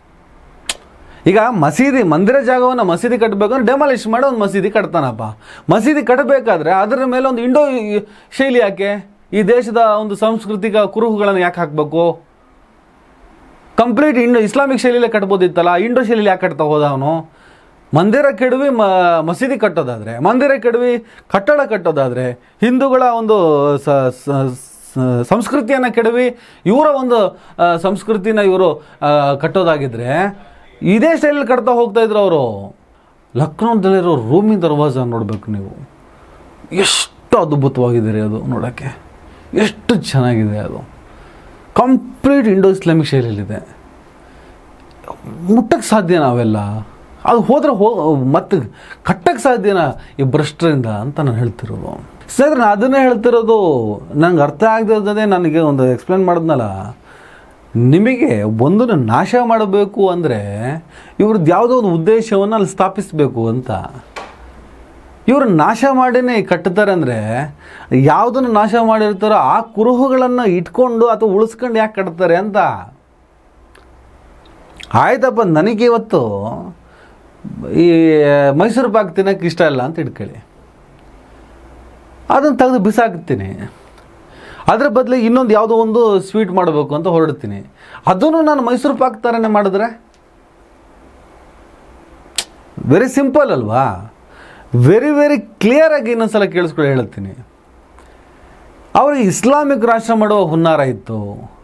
ಈಗ ಮಸೀದಿ ಮಂದಿರ ಜಾಗವನ್ನು ಮಸೀದಿ ಕಟ್ಟಬೇಕು ಅಂದ್ರೆ ಡೆಮಾಲಿಷ್ ಮಾಡಿ ಒಂದು ಮಸೀದಿ ಕಟ್ತಾನಪ್ಪ ಮಸೀದಿ ಕಟ್ಟಬೇಕಾದ್ರೆ ಅದರ ಮೇಲೆ ಒಂದು ಇಂಡೋ ಶೈಲಿ ಯಾಕೆ ಈ ದೇಶದ ಒಂದು ಸಾಂಸ್ಕೃತಿಕ ಕುರುಹುಗಳನ್ನು ಯಾಕೆ ಹಾಕಬೇಕು ಕಂಪ್ಲೀಟ್ ಇಂಡೋ ಇಸ್ಲಾಮಿಕ್ ಶೈಲಿಯಲ್ಲೇ ಕಟ್ಬೋದಿತ್ತಲ್ಲ ಇಂಡೋ ಶೈಲಿಲಿ ಯಾಕೆ ಕಟ್ತಾ ಹೋದ ಅವನು ಮಂದಿರ ಕೆಡವಿ ಮ ಮಸೀದಿ ಕಟ್ಟೋದಾದರೆ ಮಂದಿರ ಕೆಡವಿ ಕಟ್ಟಡ ಕಟ್ಟೋದಾದರೆ ಹಿಂದೂಗಳ ಒಂದು ಸ ಸ- ಸ- ಸಂಸ್ಕೃತಿಯನ್ನು ಕೆಡವಿ ಇವರ ಒಂದು ಆ, ಸಂಸ್ಕೃತಿನ ಇವರು ಕಟ್ಟೋದಾಗಿದ್ದರೆ ಇದೇ ಸ್ಟೈಲಲ್ಲಿ ಕಟ್ತಾ ಹೋಗ್ತಾ ಇದ್ರು ಅವರು ಲಕ್ನೋದಲ್ಲಿರೋ ರೂಮಿ ದರ್ವಾಜ ನೋಡಬೇಕು ನೀವು ಎಷ್ಟು ಅದ್ಭುತವಾಗಿದೆ ರೀ ಅದು ನೋಡೋಕ್ಕೆ ಎಷ್ಟು ಚೆನ್ನಾಗಿದೆ ಅದು ಕಂಪ್ಲೀಟ್ ಇಂಡೋ ಇಸ್ಲಾಮಿಕ್ ಶೈಲಿಯಲ್ಲಿದೆ ಮುಟ್ಟಕ್ಕೆ ಸಾಧ್ಯ ನಾವೆಲ್ಲ ಅದು ಹೋದ್ರೆ ಹೋ ಮತ್ತೆ ಕಟ್ಟಕ್ಕೆ ಸಾಧ್ಯನಾ ಈ ಭ್ರಷ್ಟರಿಂದ ಅಂತ ನಾನು ಹೇಳ್ತಿರೋದು ಸರ್ ನಾನು ಅದನ್ನೇ ಹೇಳ್ತಿರೋದು ನಂಗೆ ಅರ್ಥ ಆಗದೆ ನನಗೆ ಒಂದು ಎಕ್ಸ್ಪ್ಲೇನ್ ಮಾಡಿದ್ನಲ್ಲ ನಿಮಗೆ ಒಂದನ್ನು ನಾಶ ಮಾಡಬೇಕು ಅಂದರೆ ಇವ್ರದ್ದು ಯಾವುದೋ ಒಂದು ಉದ್ದೇಶವನ್ನು ಅಲ್ಲಿ ಸ್ಥಾಪಿಸಬೇಕು ಅಂತ ಇವರು ನಾಶ ಮಾಡಿನೇ ಕಟ್ತಾರೆ ಅಂದರೆ ಯಾವುದನ್ನು ನಾಶ ಮಾಡಿರ್ತಾರೋ ಆ ಕುರುಹುಗಳನ್ನು ಇಟ್ಕೊಂಡು ಅಥವಾ ಉಳಿಸ್ಕೊಂಡು ಯಾಕೆ ಕಟ್ತಾರೆ ಅಂತ ಆಯ್ತಪ್ಪ ನನಗೆ ಇವತ್ತು ಈ ಮೈಸೂರು ಪಾಕ್ ತಿನ್ನೋಕ್ಕೆ ಇಷ್ಟ ಇಲ್ಲ ಅಂತ ಇಟ್ಕೊಳ್ಳಿ ಅದನ್ನು ತೆಗೆದು ಬಿಸಾಕ್ತೀನಿ ಅದ್ರ ಬದಲು ಇನ್ನೊಂದು ಯಾವುದೋ ಒಂದು ಸ್ವೀಟ್ ಮಾಡಬೇಕು ಅಂತ ಹೊರಡ್ತೀನಿ ಅದನ್ನು ನಾನು ಮೈಸೂರು ಪಾಕ್ ಥರನೇ ಮಾಡಿದ್ರೆ ವೆರಿ ಸಿಂಪಲ್ ಅಲ್ವಾ ವೆರಿ ವೆರಿ ಕ್ಲಿಯರಾಗಿ ಇನ್ನೊಂದ್ಸಲ ಕೇಳಿಸ್ಕೊಂಡು ಹೇಳ್ತೀನಿ ಅವ್ರಿಗೆ ಇಸ್ಲಾಮಿಕ್ ರಾಷ್ಟ್ರ ಮಾಡುವ ಹುನ್ನಾರ ಇತ್ತು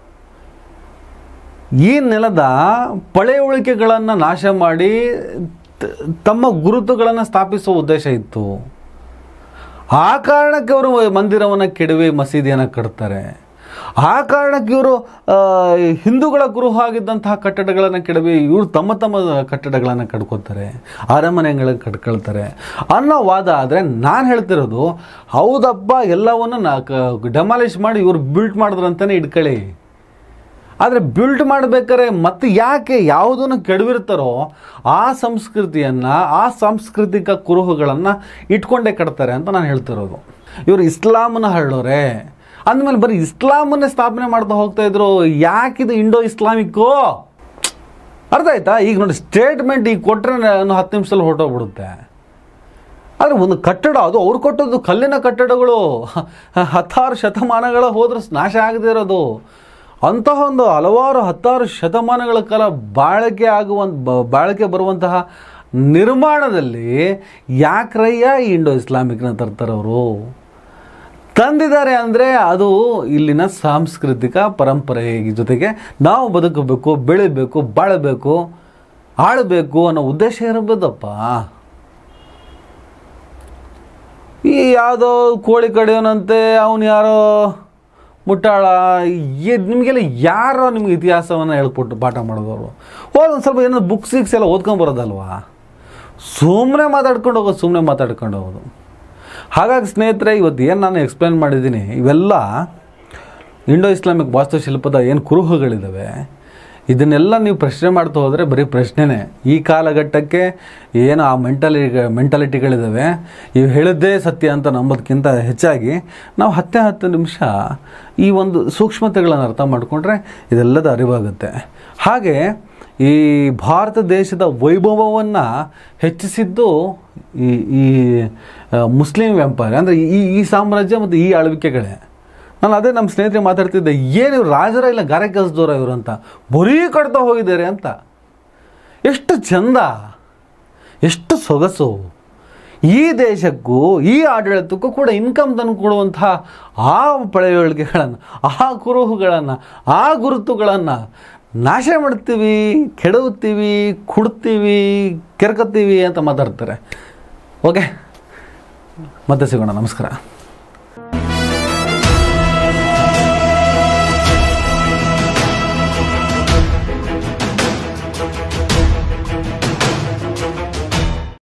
ಈ ನೆಲದ ಪಳೆಯುಳಿಕೆಗಳನ್ನು ನಾಶ ಮಾಡಿ ತ- ತಮ್ಮ ಗುರುತುಗಳನ್ನು ಸ್ಥಾಪಿಸುವ ಉದ್ದೇಶ ಇತ್ತು ಆ ಕಾರಣಕ್ಕೆ ಅವರು ಮಂದಿರವನ್ನು ಕೆಡವಿ ಮಸೀದಿಯನ್ನು ಕಟ್ತಾರೆ ಆ ಕಾರಣಕ್ಕೆ ಇವರು ಹಿಂದೂಗಳ ಗುರುಹ ಆಗಿದ್ದಂತಹ ಕಟ್ಟಡಗಳನ್ನು ಕೆಡವಿ ಇವರು ತಮ್ಮ ತಮ್ಮ ಕಟ್ಟಡಗಳನ್ನು ಕಟ್ಕೋತಾರೆ ಅರಮನೆಗಳನ್ನು ಕಟ್ಕೊಳ್ತಾರೆ ಅನ್ನೋ ವಾದ ಆದರೆ ನಾನು ಹೇಳ್ತಿರೋದು ಹೌದಪ್ಪ ಎಲ್ಲವನ್ನು ನಾ ಡೆಮಾಲಿಷ್ ಮಾಡಿ ಇವರು ಬಿಲ್ಟ್ ಮಾಡಿದ್ರಂತಲೇ ಇಟ್ಕೊಳ್ಳಿ ಆದರೆ ಬಿಲ್ಡ್ ಮಾಡಬೇಕಾದ್ರೆ ಮತ್ತೆ ಯಾಕೆ ಯಾವುದನ್ನು ಕೆಡವಿರ್ತಾರೋ ಆ ಸಂಸ್ಕೃತಿಯನ್ನು ಆ ಸಾಂಸ್ಕೃತಿಕ ಕುರುಹುಗಳನ್ನು ಇಟ್ಕೊಂಡೇ ಕಟ್ತಾರೆ ಅಂತ ನಾನು ಹೇಳ್ತಿರೋದು ಇವರು ಇಸ್ಲಾಮನ್ನ ಹರಡೋರೆ ಅಂದಮೇಲೆ ಬರೀ ಇಸ್ಲಾಮನ್ನೇ ಸ್ಥಾಪನೆ ಮಾಡ್ತಾ ಹೋಗ್ತಾ ಇದ್ರು ಯಾಕಿದು ಇಂಡೋ ಇಸ್ಲಾಮಿಕ್ಕು ಅರ್ಥ ಆಯ್ತಾ ಈಗ ನೋಡಿ ಸ್ಟೇಟ್ಮೆಂಟ್ ಈಗ ಕೊಟ್ಟರೆ ಒಂದು ಹತ್ತು ನಿಮಿಷದಲ್ಲಿ ಹೊರಟೋಗ್ಬಿಡುತ್ತೆ ಆದರೆ ಒಂದು ಕಟ್ಟಡ ಅದು ಅವ್ರು ಕೊಟ್ಟದ್ದು ಕಲ್ಲಿನ ಕಟ್ಟಡಗಳು ಹತ್ತಾರು ಶತಮಾನಗಳ ಹೋದ್ರೆ ನಾಶ ಆಗದೇ ಇರೋದು ಅಂತಹ ಒಂದು ಹಲವಾರು ಹತ್ತಾರು ಶತಮಾನಗಳ ಕಾಲ ಬಾಳಿಕೆ ಆಗುವಂಥ ಬ- ಬಾಳಿಕೆ ಬರುವಂತಹ ನಿರ್ಮಾಣದಲ್ಲಿ ಯಾಕ್ರಯ್ಯ ಈ ಇಂಡೋ ಇಸ್ಲಾಮಿಕ್ನ ತರ್ತಾರೆ ಅವರು ತಂದಿದ್ದಾರೆ ಅಂದರೆ ಅದು ಇಲ್ಲಿನ ಸಾಂಸ್ಕೃತಿಕ ಪರಂಪರೆ ಜೊತೆಗೆ ನಾವು ಬದುಕಬೇಕು ಬೆಳಿಬೇಕು ಬಾಳಬೇಕು ಆಳಬೇಕು ಅನ್ನೋ ಉದ್ದೇಶ ಇರಬೋದಪ್ಪ ಈ ಯಾವುದೋ ಕೋಳಿ ಕಡಿಯೋನಂತೆ ಅವನು ಯಾರೋ ಮುಟ್ಟಾಳ ಏ- ನಿಮಗೆಲ್ಲ ಯಾರೋ ನಿಮ್ಗೆ ಇತಿಹಾಸವನ್ನು ಹೇಳ್ಕೊಟ್ಟು ಪಾಠ ಮಾಡಿದವರು ಹೋಗಿ ಒಂದು ಸ್ವಲ್ಪ ಏನೋ ಬುಕ್ಸ್ ಗಿಕ್ಸ್ ಎಲ್ಲ ಓದ್ಕೊಂಡು ಬರೋದಲ್ವಾ ಸುಮ್ಮನೆ ಮಾತಾಡ್ಕೊಂಡು ಹೋಗೋದು ಸುಮ್ಮನೆ ಮಾತಾಡ್ಕೊಂಡು ಹೋಗೋದು ಹಾಗಾಗಿ ಸ್ನೇಹಿತರೆ ಇವತ್ತು ಏನು ನಾನು ಎಕ್ಸ್ಪ್ಲೇನ್ ಮಾಡಿದ್ದೀನಿ ಇವೆಲ್ಲ ಇಂಡೋ ಇಸ್ಲಾಮಿಕ್ ವಾಸ್ತುಶಿಲ್ಪದ ಏನು ಕುರುಹುಗಳಿದ್ದಾವೆ ಇದನ್ನೆಲ್ಲ ನೀವು ಪ್ರಶ್ನೆ ಮಾಡ್ತಾ ಹೋದರೆ ಬರೀ ಪ್ರಶ್ನೆನೇ ಈ ಕಾಲಘಟ್ಟಕ್ಕೆ ಏನು ಆ ಮೆಂಟಲಿ ಮೆಂಟಾಲಿಟಿಗಳಿದ್ದಾವೆ ಇವು ಹೇಳಿದ್ದೇ ಸತ್ಯ ಅಂತ ನಂಬೋದಕ್ಕಿಂತ ಹೆಚ್ಚಾಗಿ ನಾವು ಹತ್ತೇ ಹತ್ತು ನಿಮಿಷ ಈ ಒಂದು ಸೂಕ್ಷ್ಮತೆಗಳನ್ನು ಅರ್ಥ ಮಾಡಿಕೊಂಡ್ರೆ ಇದೆಲ್ಲದ ಅರಿವಾಗುತ್ತೆ ಹಾಗೆ ಈ ಭಾರತ ದೇಶದ ವೈಭವವನ್ನು ಹೆಚ್ಚಿಸಿದ್ದು ಈ ಈ ಆ, ಮುಸ್ಲಿಂ ವ್ಯಾಪಾರ ಅಂದರೆ ಈ ಈ ಸಾಮ್ರಾಜ್ಯ ಮತ್ತು ಈ ಆಳ್ವಿಕೆಗಳೇ ನಾನು ಅದೇ ನಮ್ಮ ಸ್ನೇಹಿತರೆ ಮಾತಾಡ್ತಿದ್ದೆ ಏನು ಇವ್ರು ರಾಜರ ಇಲ್ಲ ಗಾರೆ ಕೆಲಸದವ್ರ ಇವರು ಅಂತ ಬರೀ ಕಟ್ತಾ ಹೋಗಿದ್ದಾರೆ ಅಂತ ಎಷ್ಟು ಚಂದ ಎಷ್ಟು ಸೊಗಸು ಈ ದೇಶಕ್ಕೂ ಈ ಆಡಳಿತಕ್ಕೂ ಕೂಡ ಇನ್ಕಮ್ ತಂದು ಕೊಡುವಂತಹ ಆ ಪಳೆಯುಳಿಕೆಗಳನ್ನು ಆ ಕುರುಹುಗಳನ್ನು ಆ ಗುರುತುಗಳನ್ನು ನಾಶ ಮಾಡ್ತೀವಿ ಕೆಡವುತ್ತೀವಿ ಕುಡ್ತೀವಿ ಕೆರ್ಕತ್ತೀವಿ ಅಂತ ಮಾತಾಡ್ತಾರೆ ಓಕೆ ಮತ್ತೆ ಸಿಗೋಣ ನಮಸ್ಕಾರ